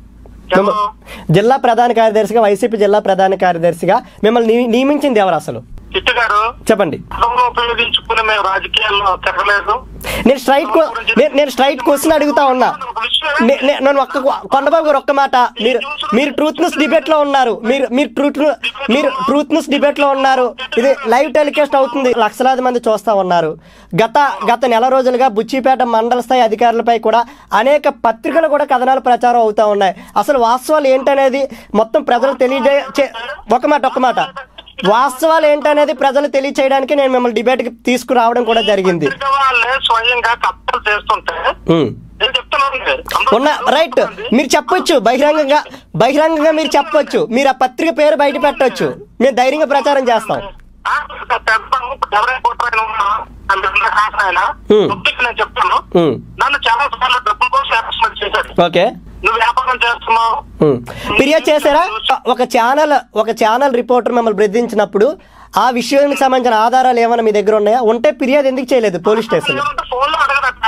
ఎవరు? జిల్లా ప్రధాన కార్యదర్శిగా వైసీపీ జిల్లా ప్రధాన కార్యదర్శిగా మిమ్మల్ని నియ- నియమించింది ఎవరు అసలు చిట్టు గారు చెప్పండి పదవులు ఉపయోగించుకుని మేము రాజకీయాల్లో తిరగలేదు నేను స్ట్రైట్ కో- నేను నేను స్ట్రైట్ క్వశ్చన్ అడుగుతా ఉన్నా నే- నే- నేను ఒక్క కొండబాబు గారు ఒక్క మాట మీరు మీరు ట్రూత్ న్యూస్ డిబేట్ లో ఉన్నారు మీరు మీరు ట్రూత్ మీరు ట్రూత్ న్యూస్ డిబేట్ లో ఉన్నారు ఇది లైవ్ టెలికాస్ట్ అవుతుంది లక్షలాది మంది చూస్తా ఉన్నారు గత గత నెల రోజులుగా బుచ్చిపేట మండల స్థాయి అధికారులపై కూడా అనేక పత్రికలు కూడా కథనాలు ప్రచారం అవుతా ఉన్నాయి అసలు వాస్తవాలు ఏంటనేది మొత్తం ప్రజలు తెలియజే చే- ఒక మాట ఒక మాట వాస్తవాలు ఏంటనేది ప్రజలు తెలియచేయడానికి నేను మిమ్మల్ని డిబేట్కి తీసుకురావడం కూడా జరిగింది పత్రిక వాళ్ళే స్వయంగా కప్పలు చేస్తుంటే ఉమ్. నేను చెప్తున్నాను అందరూ ఉన్న రైట్ మీరు చెప్పొచ్చు బహిరంగంగా బహిరంగంగా మీరు చెప్పొచ్చు మీరు ఆ పత్రిక పేరు బయట పెట్టొచ్చు మేము ధైర్యంగా ప్రచారం చేస్తాం ఆ, పెద్ద ఎవరైనా కొట్టారైనా ఉన్నా, నన్ను ఇందాక రాసిన ఆయన, Hmm. ఒప్పించి నేను చెప్తాను ఉమ్. నన్ను చాలా సార్లు డబ్బుల కోసం harassment చేశారు ఓకే నువ్వు వ్యాపారం చేస్తున్నావు ఉమ్. ఫిర్యాదు చేశారా ఒక ఛానల్ ఒక ఛానల్ రిపోర్టర్ మిమ్మల్ని బెదిరించినప్పుడు ఆ విషయానికి సంబంధించిన ఆధారాలు ఏమైనా మీ దగ్గర ఉన్నాయా ఉంటే ఫిర్యాదు ఎందుకు చేయలేదు పోలీస్ స్టేషన్ ఫోన్ లో అడగదట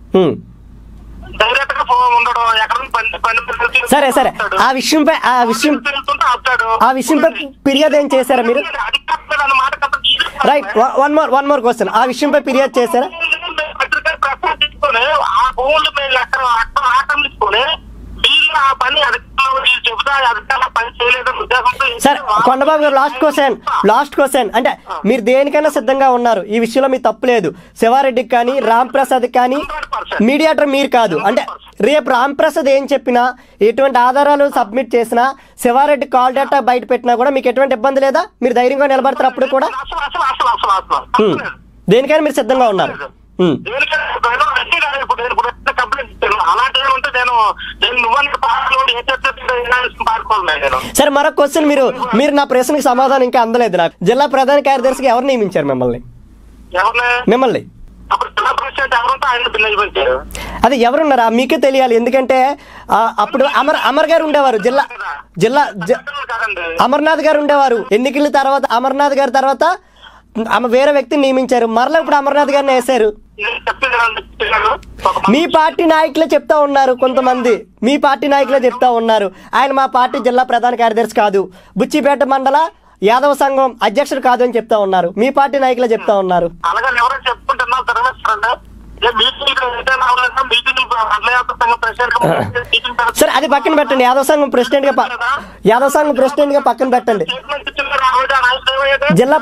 డైరెక్ట్ గా ఫోన్ ఉండడం ఎక్కడ నుంచి పని పని పిల్లలకి సరే సరే ఆ విషయంపై ఆ విషయం వెళ్తుంటే ఆపుతాడు ఆ విషయంపై ఫిర్యాదు ఏం చేశారా మీరు అది తప్పలేదు అన్న మాట కదా right one more one more question ఆ విషయంపై ఫిర్యాదు చేశారా పత్రిక ప్రసాదించుకొని ఆ భూములు మేము ఎక్కడ అక్కడ ఆక్రమించుకొని వీళ్ళు ఆ పని అధికారులు వీళ్ళు చెబుతా అధికారులు పని చేయలేదని ఉద్దేశంతో సరే కొండబాబు గారు లాస్ట్ క్వశ్చన్ లాస్ట్ క్వశ్చన్ అంటే మీరు దేనికైనా సిద్ధంగా ఉన్నారు ఈ విషయంలో మీ తప్పు లేదు శివారెడ్డికి కానీ రామ్ ప్రసాద్ కానీ మీడియాటర్ మీరు కాదు అంటే రేపు రామ్ ప్రసాద్ ఏం చెప్పినా ఎటువంటి ఆధారాలు సబ్మిట్ చేసినా శివారెడ్డి కాల్ డేటా బయట పెట్టినా కూడా మీకు ఎటువంటి ఇబ్బంది లేదా మీరు ధైర్యంగా నిలబడతారు అప్పుడు కూడా అసలు అసలు అసలు అసలు అసలు హ్మ్. తప్పలేదు. దేనికైనా మీరు సిద్ధంగా ఉన్నారు హ్మ్. దేనికైనా నేను అంటే కాదు ఇప్పుడు నేను ఇప్పుడు ఎంత కంప్లైంట్ ఇచ్చాను అలాంటి ఏమంటే నేను నేను నువ్వన్న పాటలు ఏ చర్చ పాడుకోవాలి నేను సరే మరొక క్వశ్చన్ మీరు మీరు నా ప్రశ్నకి సమాధానం ఇంకా అందలేదు నాకు జిల్లా ప్రధాన కార్యదర్శిగా ఎవరు నియమించారు మిమ్మల్ని ఎవరిని మిమ్మల్ని అప్పుడు జిల్లా ప్రెసిడెంట్ ఎవరంటే ఆయన బిల్లు పంచారు అది ఎవరున్నారా మీకే తెలియాలి ఎందుకంటే ఆ, అప్పుడు అమర్ అమర్ గారు ఉండేవారు జిల్లా జిల్లా జ- కాదండి అమర్నాథ్ గారు ఉండేవారు ఎన్నికల తర్వాత అమర్నాథ్ గారి తర్వాత ఆమె వేరే వ్యక్తిని నియమించారు మరలా ఇప్పుడు అమర్నాథ్ గారిని వేశారు ఇది చెప్పింది నన్ను చెప్పారు. ఒక మీ పార్టీ నాయకులే చెప్తా ఉన్నారు కొంతమంది మీ పార్టీ నాయకులే చెప్తా ఉన్నారు ఆయన మా పార్టీ జిల్లా ప్రధాన కార్యదర్శి కాదు బుచ్చిపేట మండల యాదవ సంఘం అధ్యక్షుడు కాదు అని చెప్తా ఉన్నారు మీ పార్టీ నాయకులే చెప్తా ఉన్నారు అలాగని ఎవరో చెప్పుకుంటున్నారు తిరగేస్తారండి ఏ మీటింగ్ రిటర్న్ అవ్వలేదు మీటింగ్ అడ్లయాత్ర సంఘం ప్రెసిడెంట్ మీటింగ్ సరే అది పక్కన పెట్టండి యాదవ సంఘం ప్రెసిడెంట్ గా ప- యాదవ సంఘం ప్రెసిడెంట్ గా పక్కన పెట్టండి జిల్లా-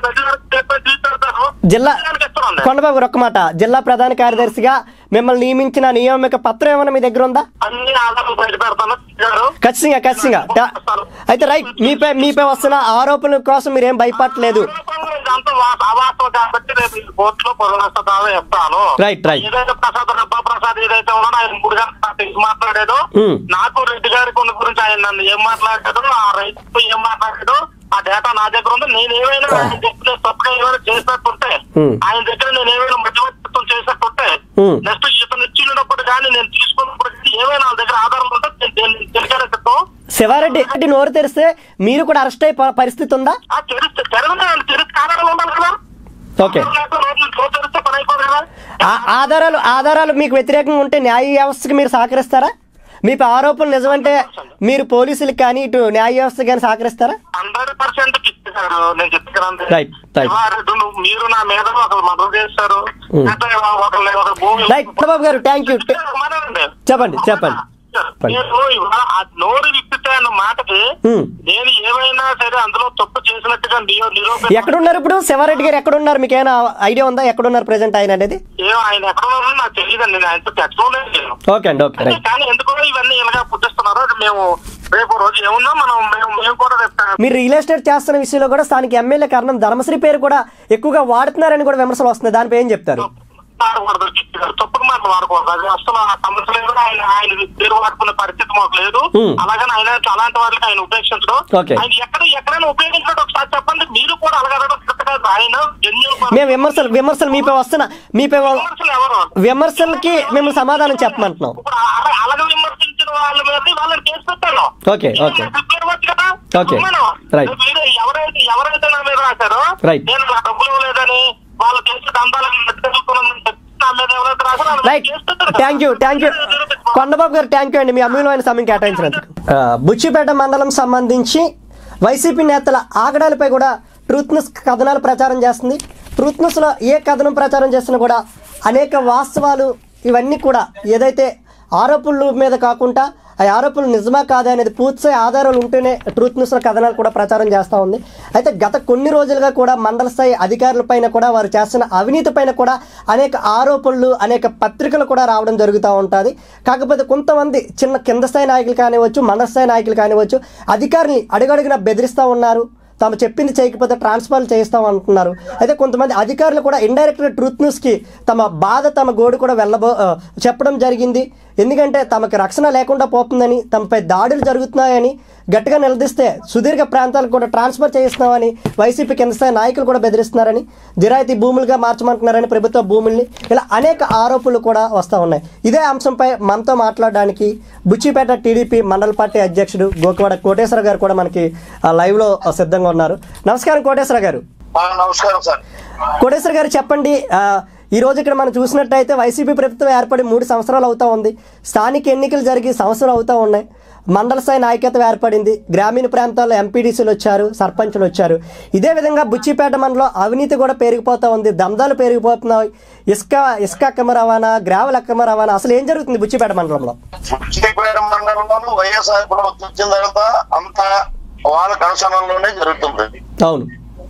జిల్లా కొండబాబు ఒక్క మాట జిల్లా ప్రధాన కార్యదర్శిగా మిమ్మల్ని నియమించిన నియామక పత్రం ఏమైనా మీ దగ్గర ఉందా అన్ని ఆధారాలు బయట పెడతాను గారు ఖచ్చితంగా ఖచ్చితంగా ట- అయితే రైట్ మీపై మీపై వస్తున్న ఆరోపణల కోసం మీరేం భయపడలేదు ఇదంతా వా- అవాస్తవం కాబట్టి రేపు ఈ కోర్టులో పొరలస్త దావా చెప్తాను Right, right. ఏదైతే ప్రసాద్ రబ్బా ప్రసాద్ ఏదైతే ఉన్నాడో ఆయన మూడు గంటల ఏం మాట్లాడాడో Hmm. నాకు రెడ్డి గారి కొన్ని గురించి ఆయన నన్ను ఏం మాట్లాడాడో ఆ రైతు ఏం మాట్లాడాడో ఆ డేటా నా దగ్గర ఉంది నేను ఏమైనా ఆయన చెప్పిన తప్పుగా ఏమైనా చేసినట్టుంటే Hmm. ఆయన దగ్గర నేను ఏమైనా మధ్యవర్తిత్వం చేసినట్టుంటే Hmm. నెక్స్ట్ ఇతను ఇచ్చినప్పుడు కానీ నేను తీసుకున్నప్పుడు కానీ ఏమైనా నా దగ్గర ఆధారాలు ఉంటే నేను నేను తెలియజేస్తాను శివారెడ్డి రెడ్డి నోరు తెరిస్తే మీరు కూడా అరెస్ట్ అయ్యే ప- పరిస్థితి ఉందా ఆ తెరిస్తే తెరవనే తెరిస్తే ఆధారాలు ఉండాలి కదా ఓకే ఆధారాలు రోజు రోజు తెరిస్తే పని అయిపోదు కదా ఆ- ఆధారాలు ఆధారాలు మీకు వ్యతిరేకంగా ఉంటే న్యాయ వ్యవస్థకి మీరు సహకరిస్తారా మీకు ఆరోపణలు నిజమంటే మీరు పోలీసులకు కానీ ఇటు న్యాయ వ్యవస్థ కానీ సహకరిస్తారా హండ్రెడ్ పర్సెంట్ ఇచ్చారు నేను చెప్తున్నాను Right, right. నువ్వు మీరు నా మీద ఒకరు మద్దతు చేస్తారు Hmm. అంటే ఒకరు ఒక భూమి రైట్ బాబు గారు థ్యాంక్ యూ మాట్లాడండి. చెప్పండి చెప్పండి నేను ఇవాళ ఆ నోరు విప్పితే అన్న మాటకి Hmm. నేను ఏమైనా సరే అందులో తప్పు చేసినట్టుగా నిరూ- నిరూపి ఎక్కడున్నారు ఇప్పుడు శివారెడ్డి గారు ఎక్కడున్నారు మీకు ఏమైనా ఐడియా ఉందా ఎక్కడున్నారు ప్రెసెంట్ ఆయన అనేది ఏం ఆయన ఎక్కడ ఉన్నారో నాకు తెలియదండి నేను ఆయనతో తెచ్చుకోలేదు నేను ఓకే అండి ఓకే అంటే రైట్ కానీ ఎందుకో ఇవన్నీ ఇలాగా పుట్టిస్తున్నారు అది మేము రేపు రోజు ఏమున్నా మనం మేము మేము కూడా రేపు మీరు రియల్ ఎస్టేట్ చేస్తున్న విషయంలో కూడా స్థానిక ఎమ్మెల్యే కారణం ధర్మశ్రీ పేరు కూడా ఎక్కువగా వాడుతున్నారని కూడా విమర్శలు వస్తున్నాయి దానిపై ఏం చెప్తారు వాడకూడదు తప్పుడు మాటలు వాడకూడదు అది అసలు ఆ సమస్య లేదు ఆయన ఆయన పేరు వాడుకునే పరిస్థితి మాకు లేదు Hmm. అలాగని ఆయన అలాంటి వాళ్ళకి ఆయన ఉపేక్షించడం Okay. ఆయన ఎక్కడ ఎక్కడైనా ఉపయోగించడం ఒకసారి చెప్పండి మీరు కూడా అలాగడం కాదు ఆయన genuine మేము విమర్శలు విమర్శలు మీపై వస్తున్న మీపై వ- విమర్శలు ఎవరు విమర్శలకి మేము సమాధానం చెప్పమంటున్నాం ఇప్పుడు అలా- అలాగ విమర్శించిన వాళ్ళ మీద వాళ్ళని కేసు పెట్టాను ఓకే, ఓకే. చెప్పవచ్చు కదా ఓకే. అవునా? రైట్. మీరు ఎవరైతే ఎవరైతే నా మీద రాశారో రైట్. నేను నా డబ్బులు ఇవ్వలేదని వాళ్ళు చేసి దందాలకు నెట్టుకెళ్తున్నానని చెప్పి నా మీద ఎవరైతే రాశారో వాళ్ళ మీద రైట్ కేసు పెట్టారు కదా. Thank you thank you Kondababu గారు థ్యాంక్ యూ అండి మీ అమూల్యమైన సమయం కేటాయించినందుకు ఆ, బుచ్చిపేట మండలం సంబంధించి వైసీపీ నేతల ఆగడాలపై కూడా ట్రూత్ న్యూస్ కథనాలు ప్రచారం చేస్తుంది ట్రూత్ న్యూస్లో ఏ కథనం ప్రచారం చేస్తున్నా కూడా అనేక వాస్తవాలు ఇవన్నీ కూడా ఏదైతే ఆరోపణల మీద కాకుండా ఆ ఆరోపణలు నిజమా కాదా అనేది పూర్తి ఆధారాలు ఉంటేనే ట్రూత్ న్యూస్లో కథనాలు కూడా ప్రచారం చేస్తూ ఉంది అయితే గత కొన్ని రోజులుగా కూడా మండల స్థాయి అధికారులపైన కూడా వారు చేస్తున్న అవినీతి పైన కూడా అనేక ఆరోపణలు అనేక పత్రికలు కూడా రావడం జరుగుతూ ఉంటుంది కాకపోతే కొంతమంది చిన్న కింద స్థాయి నాయకులు కానివచ్చు మండల స్థాయి నాయకులు కానివచ్చు అధికారుల్ని అడుగడుగున బెదిరిస్తూ ఉన్నారు తాము చెప్పింది చేయకపోతే ట్రాన్స్ఫర్ చేస్తాం అంటున్నారు అయితే కొంతమంది అధికారులు కూడా ఇండైరెక్ట్గా ట్రూత్ న్యూస్కి తమ బాధ తమ గోడు కూడా వెళ్ళబో ఆ, చెప్పడం జరిగింది ఎందుకంటే తమకు రక్షణ లేకుండా పోతుందని తమపై దాడులు జరుగుతున్నాయని గట్టిగా నిలదీస్తే సుదీర్ఘ ప్రాంతాలకు కూడా ట్రాన్స్ఫర్ చేయిస్తున్నామని వైసీపీ కింద స్థాయి నాయకులు కూడా బెదిరిస్తున్నారని జిరాయితీ భూములుగా మార్చమంటున్నారని ప్రభుత్వ భూముల్ని ఇలా అనేక ఆరోపణలు కూడా వస్తూ ఉన్నాయి ఇదే అంశంపై మనతో మాట్లాడడానికి బుచ్చిపేట టీడీపీ మండల పార్టీ అధ్యక్షుడు గోకవాడ కోటేశ్వర గారు కూడా మనకి ఆ, లైవ్లో సిద్ధంగా ఉన్నారు నమస్కారం కోటేశ్వర గారు ఆ, నమస్కారం సార్ కోటేశ్వర గారు చెప్పండి ఆ, ఈ రోజు ఇక్కడ మనం చూసినట్టయితే వైసీపీ ప్రభుత్వం ఏర్పడి మూడు సంవత్సరాలు అవుతా ఉంది స్థానిక ఎన్నికలు జరిగి సంవత్సరాలు అవుతా ఉన్నాయి మండల స్థాయి నాయకత్వం ఏర్పడింది గ్రామీణ ప్రాంతాల్లో ఎంపీడీసీలు వచ్చారు సర్పంచులు వచ్చారు ఇదే విధంగా బుచ్చిపేట మండలం అవినీతి కూడా పెరిగిపోతా ఉంది దందాలు పెరిగిపోతున్నాయి ఇసుక ఇసుక అక్రమ రవాణా గ్రావెల్ అక్రమ రవాణా అసలు ఏం జరుగుతుంది బుచ్చిపేట మండలంలో శ్రీపేట మండలంలోనూ వైఎస్ఆర్ ప్రభుత్వం వచ్చిన తర్వాత అంతా వాళ్ళ కనుసనంలోనే జరుగుతుంది అవును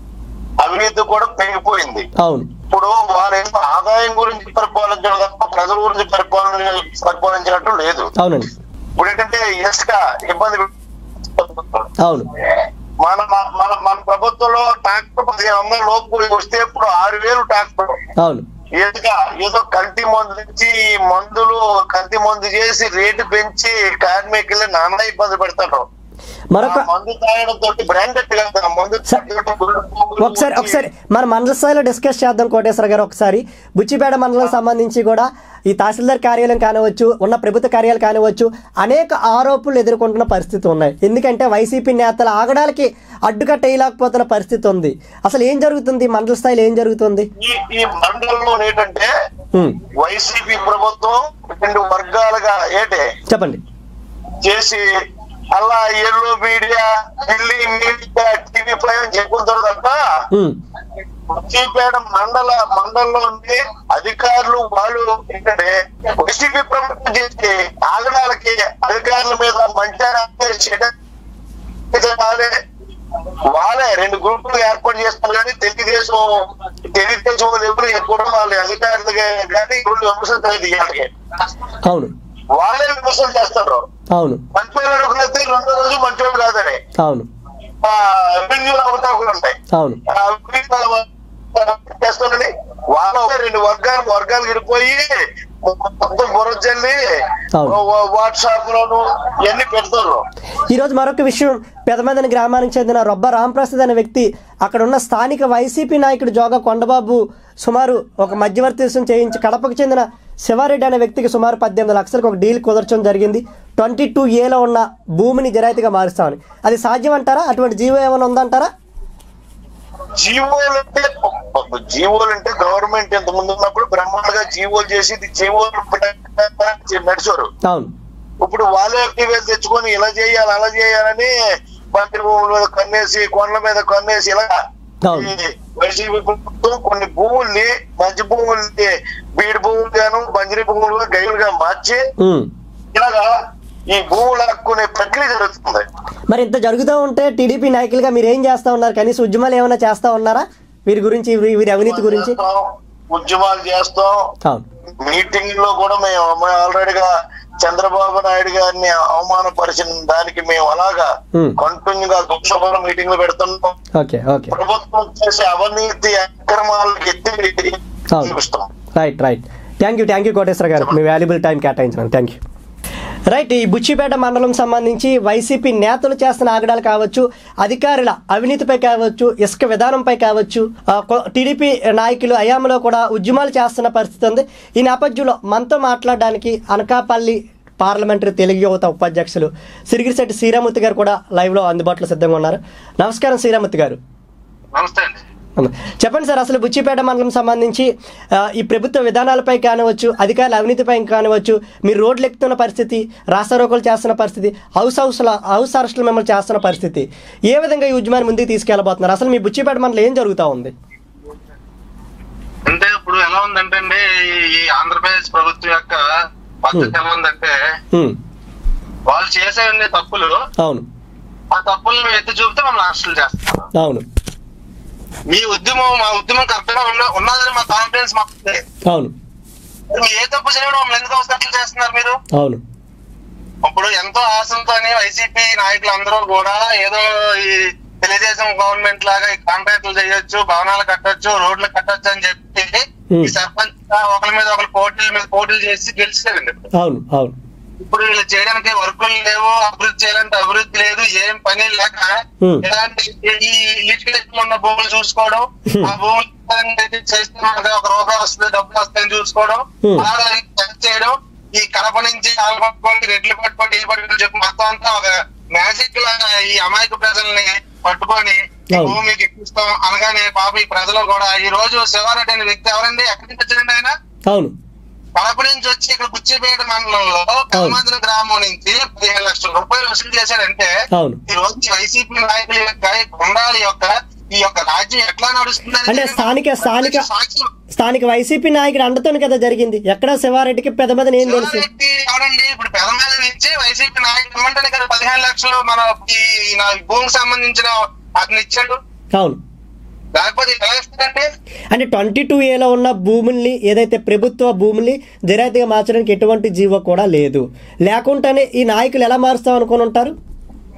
అవినీతి కూడా పెరిగిపోయింది అవును ఇప్పుడు వారేమో ఆదాయం గురించి పరిపాలించడం తప్ప ప్రజల గురించి పరిపాలన పరిపాలించినట్టు లేదు అవునండి ఇప్పుడు ఏంటంటే ఇసుక ఇబ్బంది అవును మన మన- మన మన ప్రభుత్వంలో ట్రాక్టర్ పదిహేను వందల లోపు వస్తే ఇప్పుడు ఆరు వేలు ట్రాక్టర్ అవును ఏదో ఏదో కల్తీ మందు తెచ్చి ఈ మందులు కల్తీ మందు చేసి రేటు పెంచి కార్మికుల్ని నానా ఇబ్బంది పెడతారు మరొక ఆ మందు తాగడం తోటి బ్రాండెడ్ కదా ఆ మందు సార్, తాగడం తోటి ఒకసారి ఒకసారి మన మండల స్థాయిలో డిస్కస్ చేద్దాం కోటేశ్వర గారు ఒకసారి బుచ్చిపేట మండలం సంబంధించి కూడా ఈ తహసీల్దార్ కార్యాలయం కానివచ్చు ఉన్న ప్రభుత్వ కార్యాలయం కానివచ్చు అనేక ఆరోపణలు ఎదుర్కొంటున్న పరిస్థితి ఉన్నాయి ఎందుకంటే వైసీపీ నేతలు ఆగడానికి అడ్డుకట్ట వేయలేకపోతున్న పరిస్థితి ఉంది అసలు ఏం జరుగుతుంది మండల స్థాయిలో ఏం జరుగుతుంది ఈ ఈ మండలంలో ఏంటంటే ఉమ్, వైసీపీ ప్రభుత్వం రెండు వర్గాలుగా ఏంటి చెప్పండి చేసి అలా yellow media Delhi media TV పై చెప్పుకుంటారు తప్ప ఉమ్, ముచ్చిపేట మండల మండలంలో ఉండే అధికారులు వాళ్ళు ఏంటంటే వైసీపీ ప్రభుత్వం చేసి ఆగడాలకి అధికారుల మీద మంచి వాళ్ళే వాళ్ళే రెండు గ్రూపులు ఏర్పాటు చేస్తారు కానీ తెలుగుదేశం తెలుగుదేశం వాళ్ళు ఎవరు ఎక్కువ వాళ్ళ అధికారులు కానీ ఇప్పుడు విమర్శించలేదు ఇవాళకి అవును వాళ్ళే విమర్శలు చేస్తారు అవును మంచోళ్ళు అనుకున్నది రెండో రోజు మంచోళ్ళు కాదని అవును ఆ, రెవెన్యూలు అవతాకులు ఉంటాయి అవును ఆ, అవినీతి చేస్తానని వాళ్ళ రెండు వర్గాలు వర్గాలు విడిపోయి మొత్తం బుర్ర జల్లి అవును. వాట్సాప్ లోను ఇవన్నీ పెడతారు ఈరోజు మరొక విషయం పెదమదని గ్రామానికి చెందిన రొబ్బ రాంప్రసాద్ అనే వ్యక్తి అక్కడ ఉన్న స్థానిక వైసీపీ నాయకుడు జోగ కొండబాబు సుమారు ఒక మధ్యవర్తిత్వం చేయించి కడపకు చెందిన శివారెడ్డి అనే వ్యక్తికి సుమారు పద్దెనిమిది లక్షలకు ఒక డీల్ కుదర్చడం జరిగింది ట్వంటీ టూ ఏలో ఉన్న భూమిని జరాయితీగా మారుస్తామని అది సాధ్యం అంటారా అటువంటి జీవో ఏమైనా ఉందంటారా జీవోలు అంటే జీవోలు అంటే గవర్నమెంట్ ఇంత ముందు ఉన్నప్పుడు బ్రహ్మాండంగా జీవోలు చేసి ఇది జీవోలు నడిచారు అవును ఇప్పుడు వాళ్ళే యాక్టివేట్ తెచ్చుకొని ఇలా చేయాలి అలా చేయాలని మంత్రి భూముల మీద కన్నేసి కొండల మీద కన్నేసి ఇలా అవును. ఈ వైసీపీ ప్రభుత్వం కొన్ని భూముల్ని మంచి భూముల్ని బీడు భూములు గాను బంజరీ భూములుగా గైలుగా మార్చి ఉమ్. ఇలాగా ఈ భూములు హక్కునే ప్రక్రియ జరుగుతుంది మరి ఇంత జరుగుతూ ఉంటే టీడీపీ నాయకులుగా మీరు ఏం చేస్తూ ఉన్నారు కనీసం ఉద్యమాలు ఏమైనా చేస్తూ ఉన్నారా వీరి గురించి వీరి వీరి అవినీతి గురించి చేస్తాం, ఉద్యమాలు చేస్తాం అవును మీటింగ్ లో కూడా మేము ఆల్రెడీగా చంద్రబాబు నాయుడు గారిని అవమానపరిచిన దానికి మేము అలాగా Hmm. కంటిన్యూ గా లోక్సభలో మీటింగ్లు పెడుతున్నాం ఓకే ఓకే ప్రభుత్వం చేసే అవినీతి అక్రమాలకు ఎత్తి అవును. చూపిస్తాం right right thank you thank you Koteswara గారు మీ వాల్యుబుల్ టైం కేటాయించడం థ్యాంక్ యూ రైట్ ఈ బుచ్చిపేట మండలం సంబంధించి వైసీపీ నేతలు చేస్తున్న ఆగడాలు కావచ్చు అధికారుల అవినీతిపై కావచ్చు ఇసుక విధానంపై కావచ్చు ఆ, కొ- టీడీపీ నాయకులు అయామలో కూడా ఉద్యమాలు చేస్తున్న పరిస్థితి ఉంది ఈ నేపథ్యంలో మనతో మాట్లాడడానికి అనకాపల్లి పార్లమెంటరీ తెలుగు యువత ఉపాధ్యక్షులు సిరిగిరిశెట్టి శ్రీరామూర్తి గారు కూడా లైవ్లో అందుబాటులో సిద్ధంగా ఉన్నారు నమస్కారం శ్రీరామూర్తి గారు నమస్తే అండి అమ్మ. చెప్పండి సార్ అసలు బుచ్చిపేట మండలం సంబంధించి ఆ, ఈ ప్రభుత్వ విధానాలపై కానివచ్చు అధికారుల అవినీతిపై కానివచ్చు మీరు రోడ్లు ఎక్కుతున్న పరిస్థితి రాస్తారోకోలు చేస్తున్న పరిస్థితి హౌస్ హౌస్ల హౌస్ అరెస్టులు మిమ్మల్ని చేస్తున్న పరిస్థితి ఏ విధంగా ఈ ఉద్యమాన్ని ముందుకు తీసుకెళ్ళబోతున్నారు అసలు మీ బుచ్చిపేట మండలం ఏం జరుగుతూ ఉంది అంటే ఇప్పుడు ఎలా ఉందంటే అండి ఈ- ఈ ఆంధ్రప్రదేశ్ ప్రభుత్వం యొక్క పద్ధతి ఎలా ఉందంటే ఉమ్, వాళ్ళు చేసేవన్నీ తప్పులు అవును ఆ తప్పులను ఎత్తి చూపితే మమ్మల్ని అరెస్టులు చేస్తారు అవును మీ ఉద్యమం మా ఉద్యమం కరెక్ట్ గా ఉన్న- ఉన్నదని మా కాన్ఫిడెన్స్ మాకు ఉంది. అవును మీరు ఏ తప్పు చేయడం మమ్మల్ని ఎందుకు అవసరం చేస్తున్నారు మీరు అవును ఇప్పుడు ఎంతో ఆశంతో వైసీపీ నాయకులు అందరూ కూడా ఏదో ఈ తెలుగుదేశం గవర్నమెంట్ లాగా ఈ కాంట్రాక్టులు చేయొచ్చు భవనాలు కట్టొచ్చు రోడ్లు కట్టొచ్చు అని చెప్పి Hmm. ఈ సర్పంచ్ ఒకరి మీద ఒకరు పోటీల మీద పోటీలు చేసి గెలిచారండి అవును అవును ఇప్పుడు వీళ్ళు చేయడానికి వర్కులు లేవు అభివృద్ధి చేయాలంటే అభివృద్ధి లేదు ఏం పని లేక Hmm. ఇలాంటి ఈ లిటిగేషన్ ఉన్న భూములు చూసుకోవడం Hmm. ఆ భూములు చేస్తే మనకి ఒక రూపాయి వస్తుంది డబ్బులు వస్తాయని చూసుకోవడం Hmm. అలా ఖర్చు చేయడం ఈ కడప నుంచి ఆలు పట్టుకోండి రెడ్లు పట్టుకోండి ఈ పట్టుకోండి చెప్పి మొత్తం అంతా ఒక మ్యాజిక్ లాగా ఈ అమాయక ప్రజల్ని పట్టుకొని ఈ అవును. భూమికి ఎక్కిస్తాం అనగానే పాప ఈ ప్రజలు కూడా ఈ రోజు శివారెడ్డి అనే వ్యక్తి ఎవరండి ఎక్కడి నుంచి వచ్చారండి ఆయన అవును కడప నుంచి వచ్చి ఇక్కడ బుచ్చిపేట మండలంలో కల్మాంధ్ర గ్రామం నుంచి పదిహేను లక్షల రూపాయలు వసూలు చేశాడంటే అవును. ఈ రోజు వైసీపీ నాయకుల యొక్క ఈ కొండాలి యొక్క ఈ యొక్క రాజ్యం ఎట్లా నడుస్తుంది అంటే స్థానిక స్థానిక సాక్ష్యం స్థానిక వైసీపీ నాయకుడు అండతోనే కదా జరిగింది ఎక్కడ శివారెడ్డికి పెద్ద మీద ఏం తెలుసు శివారెడ్డి ఎవరండి ఇప్పుడు పెదమేద నుంచి వైసీపీ నాయకులు ఇమ్మంటేనే కదా పదిహేను లక్షలు మన ఈ నా భూమికి సంబంధించిన అతను ఇచ్చాడు అవును లేకపోతే ఎలా ఇస్తాడండి అంటే ట్వంటీ టూ ఏలో ఉన్న భూముల్ని ఏదైతే ప్రభుత్వ భూముల్ని జరాయితీగా మార్చడానికి ఎటువంటి జీవో కూడా లేదు లేకుండానే ఈ నాయకులు ఎలా మారుస్తాం అనుకుని ఉంటారు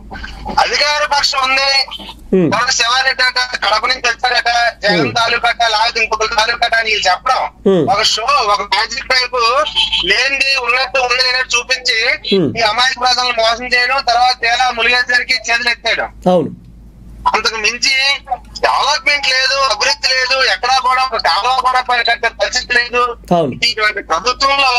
అధికార పక్షం ఉంది ఉమ్, తర్వాత శివారెడ్డి అట కడప నుంచి వచ్చారట జగన్ తాలూకా అట లేకపోతే ఇంకొక తాలూకా అట అని వీళ్ళు చెప్పడం Hmm. ఒక షో ఒక మ్యాజిక్ టైప్ లేనిది ఉన్నట్టు ఉంది లేనట్టు చూపించి Hmm. ఈ అమాయక ప్రజలను మోసం చేయడం తర్వాత తేలా ములిగేసరికి చేతులు ఎత్తేయడం అవును అంతకు మించి డెవలప్మెంట్ లేదు అభివృద్ధి లేదు ఎక్కడా కూడా ఒక కాలువ కూడా పని కట్టే పరిస్థితి లేదు అవును. ఇటువంటి ప్రభుత్వంలో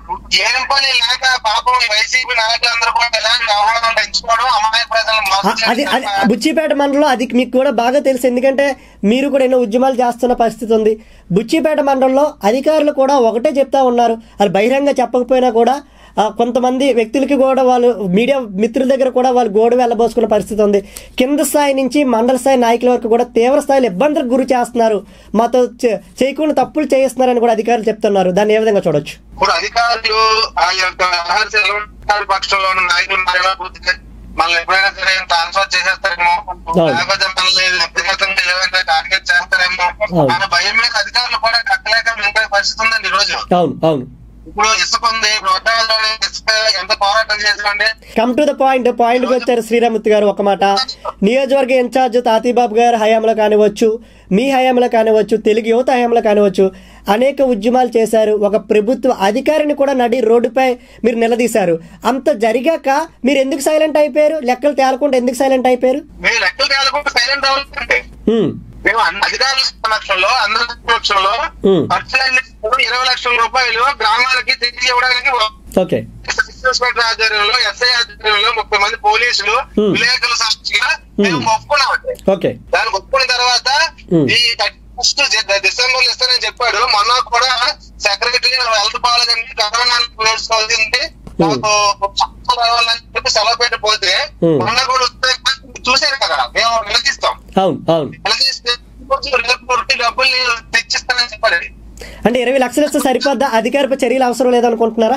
ఏం పని లేక పాపం ఈ వైసీపీ నాయకులందరూ కూడా ఎలాంటి వ్యవహారం ఎంచుకోవడం అమాయక ప్రజలను మోసం అ- అది అది చేయడం బుచ్చిపేట మండలం అది మీకు కూడా బాగా తెలుసు ఎందుకంటే మీరు కూడా ఎన్నో ఉద్యమాలు చేస్తున్న పరిస్థితి ఉంది బుచ్చిపేట మండలంలో అధికారులు కూడా ఒకటే చెప్తా ఉన్నారు అది బహిరంగ చెప్పకపోయినా కూడా ఆ, కొంతమంది వ్యక్తులకి కూడా వాళ్ళు మీడియా మిత్రుల దగ్గర కూడా వాళ్ళు గోడు వెళ్ళబోసుకున్న పరిస్థితి ఉంది కింద స్థాయి నుంచి మండల స్థాయి నాయకుల వరకు కూడా తీవ్ర స్థాయిలో ఇబ్బందులకు గురి చేస్తున్నారు మాతో చే- చేయకుండా తప్పులు చేయిస్తున్నారని కూడా అధికారులు చెప్తున్నారు దాన్ని ఏ విధంగా చూడొచ్చు ఇప్పుడు అధికారులు ఆ యొక్క వ్యవహార సెలవు పక్షంలో ఉన్న నాయకులు ఉన్నారేమో పూర్తిగా మనల్ని ఎప్పుడైనా సరే ట్రాన్స్ఫర్ చేసేస్తారేమో అవును. లేకపోతే మనల్ని వ్యక్తిగతంగా ఏమైనా టార్గెట్ చేస్తారేమో అవును. మన భయం మీద అధికారులు కూడా కట్టలేక మింగే పరిస్థితి ఉందండి ఈ రోజు అవును అవును ఇప్పుడు ఇసుక ఉంది ఇప్పుడు వడ్డాలలో ఇసుక ఎంత పోరాటం చేసామండి కమ్ టు ద పాయింట్ పాయింట్కి వచ్చారు శ్రీరామూర్తి గారు ఒక మాట నియోజకవర్గ ఇన్ఛార్జ్ తాతీబాబు గారు హయాంలో కానివచ్చు మీ హయాంలో కానివచ్చు తెలుగు యువత హయాంలో కానివచ్చు అనేక ఉద్యమాలు చేశారు ఒక ప్రభుత్వ అధికారిని కూడా నడి రోడ్డుపై మీరు నిలదీశారు అంత జరిగాక మీరు ఎందుకు సైలెంట్ అయిపోయారు లెక్కలు తేలకుండా ఎందుకు సైలెంట్ అయిపోయారు మేము లెక్కలు తేలకుండా సైలెంట్ అవ్వాలంటే హ్మ్, మేము అన్ని అధికారుల సమక్షంలో అందరి సమక్షంలో Hmm. ఖర్చులన్నీ ఇరవై లక్షల రూపాయలు గ్రామాలకి తిరిగి ఇవ్వడానికి ఓకే ఇన్స్పెక్టర్ ఆధ్వర్యంలో ఎస్ఐ ఆధ్వర్యంలో ముప్పై మంది పోలీసులు Hmm. విలేకరుల సాక్షిగా మేము ఒప్పుకున్నామండి ఓకే దానికి ఒప్పుకున్న తర్వాత Hmm. ఈ ఫస్ట్ డిసెంబర్ ఇస్తానని చెప్పాడు మొన్న కూడా సెక్రటరీ హెల్త్ బాగాలేదండి కరోనా వేసుకోవాల్సింది నాకు చక్కగా రావాలని చెప్పి సెలవు పెట్టిపోతే Hmm. మొన్న కూడా వస్తే చూసారు కదా మేము నిలదీస్తాం అవును అవును నిలదీస్తే రేపు కొట్టి డబ్బులు తెచ్చిస్తానని చెప్పాడు అంటే ఇరవై లక్షలు ఇస్తే సరిపోద్దా అధికారిపై చర్యలు అవసరం లేదనుకుంటున్నారా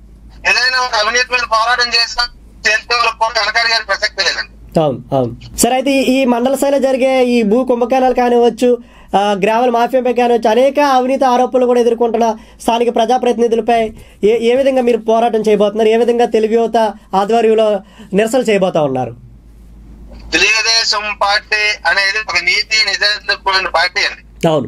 ఏదైనా ఒక అవినీతి మీద పోరాటం చేసినా చేస్తే వాళ్ళకి కూడా వెనకాడి గారి ప్రసక్తి లేదండి అవును అవును సరే అయితే ఈ- ఈ మండల స్థాయిలో జరిగే ఈ భూ కుంభకోణాలు కానివచ్చు ఆ, గ్రామాల మాఫియాపై కానివచ్చు అనేక అవినీతి ఆరోపణలు కూడా ఎదుర్కొంటున్న స్థానిక ప్రజాప్రతినిధులపై ఏ ఏ విధంగా మీరు పోరాటం చేయబోతున్నారు ఏ విధంగా తెలుగు యువత ఆధ్వర్యంలో నిరసన చేయబోతా ఉన్నారు తెలుగుదేశం పార్టీ అనేది ఒక నీతి నిజాయితీతో కూడిన పార్టీ అండి అవును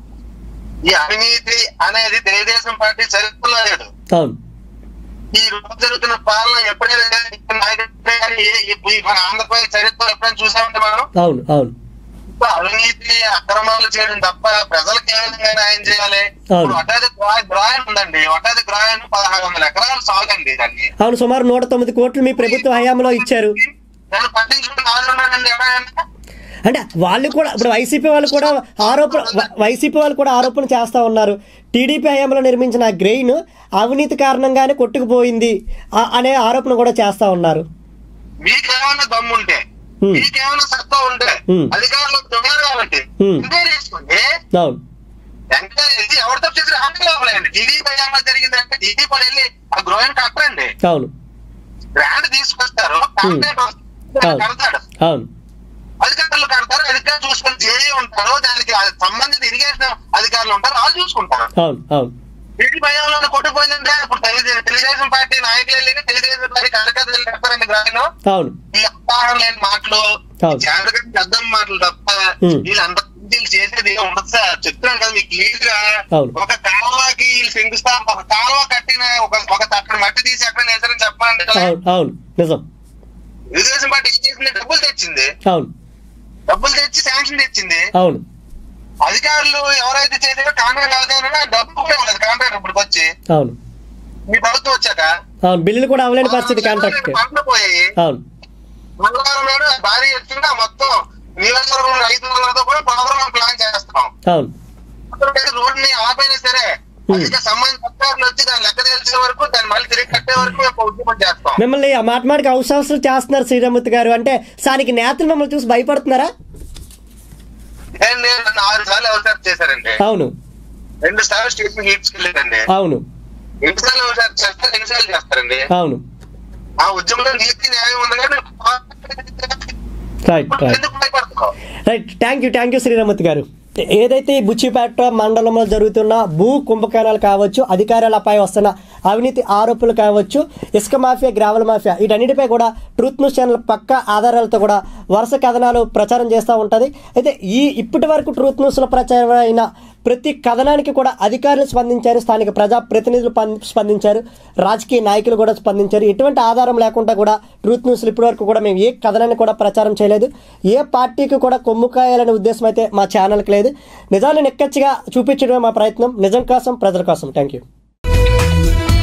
ఈ అవినీతి అనేది తెలుగుదేశం పార్టీ చరిత్రలో లేదు అవును ఈ రోజు జరుగుతున్న పాలన ఎప్పుడైనా కానీ ఈ నాయకుడే కానీ ఏ- ఈ- ఈ మన ఆంధ్రప్రదేశ్ చరిత్ర ఎప్పుడైనా చూసామంటే మనం అవును అవును ఇప్పుడు అవినీతి అక్రమాలు చేయడం తప్ప ప్రజలకు ఏ విధంగా న్యాయం చేయాలి అవును. ఇప్పుడు వడ్డాది గ్రాయ- గ్రాయం ఉందండి వడ్డాది గ్రాయం పదహారు వందల ఎకరాలు సాగండి దాన్ని అవును సుమారు నూట తొమ్మిది కోట్లు మీ ప్రభుత్వ హయాంలో ఇచ్చారు దాన్ని పట్టించుకుని వాళ్ళు ఉన్నారండి ఎవరైనా అంటే వాళ్ళు కూడా ఇప్పుడు వైసీపీ వాళ్ళు కూడా ఆరోపణ వై- వైసీపీ వాళ్ళు కూడా ఆరోపణ చేస్తూ ఉన్నారు టీడీపీ హయాంలో నిర్మించిన ఆ గ్రెయిన్ అవినీతి కారణంగానే కొట్టుకుపోయింది ఆ- అనే ఆరోపణ కూడా చేస్తూ ఉన్నారు మీకేమైనా దమ్ముంటే Hmm. మీకేమైనా సత్తా ఉంటే Hmm. అధికారులకు ఉన్నారు కాబట్టి Hmm. ఎంక్వైరీ చేసుకోండి అవును ఎంక్వైరీ చేసి ఎవరు తప్పు చేసి హామీ లోపలేండి టీడీపీ ఏమన్నా జరిగిందంటే టీడీపీ వాళ్ళు వెళ్ళి ఆ గ్రోయిన్ కట్టండి అవును గ్రాండ్ తీసుకొస్తారు కాంట్రాక్ట్ అవును. కడతాడు అవును అధికారులు కడతారు అధికారులు చూసుకొని జేఈ ఉంటారు దానికి సంబంధిత ఇరిగేషన్ అధికారులు ఉంటారు వాళ్ళు చూసుకుంటారు అవును అవును టీడీ భయంలో కొట్టిపోయిందంటే ఇప్పుడు తెలుగు- తెలుగుదేశం పార్టీ నాయకులు వెళ్ళి తెలుగుదేశం పార్టీ కార్యకర్తలు వెళ్ళి కడతారండి గ్రామీణ అవును ఈ అవగాహన లేని మాటలు అవును. జాగ్రత్త అర్థం మాటలు తప్ప ఉమ్. వీళ్ళంతా వీళ్ళు చేసేది ఏం ఉండదు సార్ చెప్తున్నాను కదా మీకు క్లియర్ గా అవును. ఒక కాలువకి వీళ్ళు శంకుస్థాపన ఒక కాలువ కట్టిన ఒక ఒక అక్కడ మట్టి తీసి అక్కడ నేసరని చెప్పాలంటే కదా. అవును అవును నిజం తెలుగుదేశం పార్టీ ఏం చేసింది డబ్బులు తెచ్చింది అవును డబ్బులు తెచ్చి శాంక్షన్ తెచ్చింది అవును అధికారులు ఎవరైతే చేసారో కాంట్రాక్ట్ అవుతారో డబ్బు కూడా ఉండదు కాంట్రాక్ట్ ఇప్పటికి వచ్చి అవును మీ ప్రభుత్వం వచ్చాక అవును బిల్లులు కూడా అవ్వలేని పరిస్థితి కాంట్రాక్ట్ పంటలు పోయాయి అవును మంగళవారం నాడు భారీ ఎత్తున మొత్తం నియోజకవర్గం రైతులతో కూడా ప్రోగ్రామ్ ప్లాన్ చేస్తున్నాం అవును అక్కడ రోడ్ ని ఆపైనా సరే Hmm. అధిక సంబంధిత అధికారులు వచ్చి దాన్ని లెక్క తెలిసే వరకు దాన్ని మళ్ళీ తిరిగి కట్టే వరకు మేము ఉద్యమం చేస్తాం మిమ్మల్ని ఆ మాట మాటకి అవసరం చేస్తున్నారు శ్రీరామూర్తి గారు అంటే స్థానిక నేతలు మిమ్మల్ని చూసి భయపడుతున్నారా నేను నేను నన్ను ఆరు సార్లు అవసరం చేశారండి అవును రెండు సార్లు స్టేట్మెంట్ ఇచ్చుకెళ్ళారండి అవును ఎన్నిసార్లు అవసరం చేస్తారు ఎన్నిసార్లు చేస్తారండి అవును ఆ ఉద్యమంలో నీతి న్యాయం ఉంది కానీ రైట్ రైట్ ఎందుకు భయపడుతున్నావు right thank you thank you Sriramurthy గారు ఏదైతే ఈ బుచ్చిపేట మండలంలో జరుగుతున్న భూ కుంభకోణాలు కావచ్చు అధికారులపై వస్తున్న అవినీతి ఆరోపణలు కావచ్చు ఇసుక మాఫియా గ్రావెల్ మాఫియా వీటన్నిటిపై కూడా ట్రూత్ న్యూస్ ఛానల్ పక్క ఆధారాలతో కూడా వరుస కథనాలు ప్రచారం చేస్తూ ఉంటుంది అయితే ఈ ఇప్పటి వరకు ట్రూత్ న్యూస్లో ప్రచారం అయిన ప్రతి కథనానికి కూడా అధికారులు స్పందించారు స్థానిక ప్రజా ప్రతినిధులు పం- స్పందించారు రాజకీయ నాయకులు కూడా స్పందించారు ఎటువంటి ఆధారం లేకుండా కూడా ట్రూత్ న్యూస్లు ఇప్పటివరకు కూడా మేము ఏ కథనాన్ని కూడా ప్రచారం చేయలేదు ఏ పార్టీకి కూడా కొమ్ము కాయాలనే ఉద్దేశం అయితే మా ఛానల్కి లేదు నిజాన్ని నిక్కచ్చిగా చూపించడమే మా ప్రయత్నం నిజం కోసం ప్రజల కోసం థ్యాంక్ యూ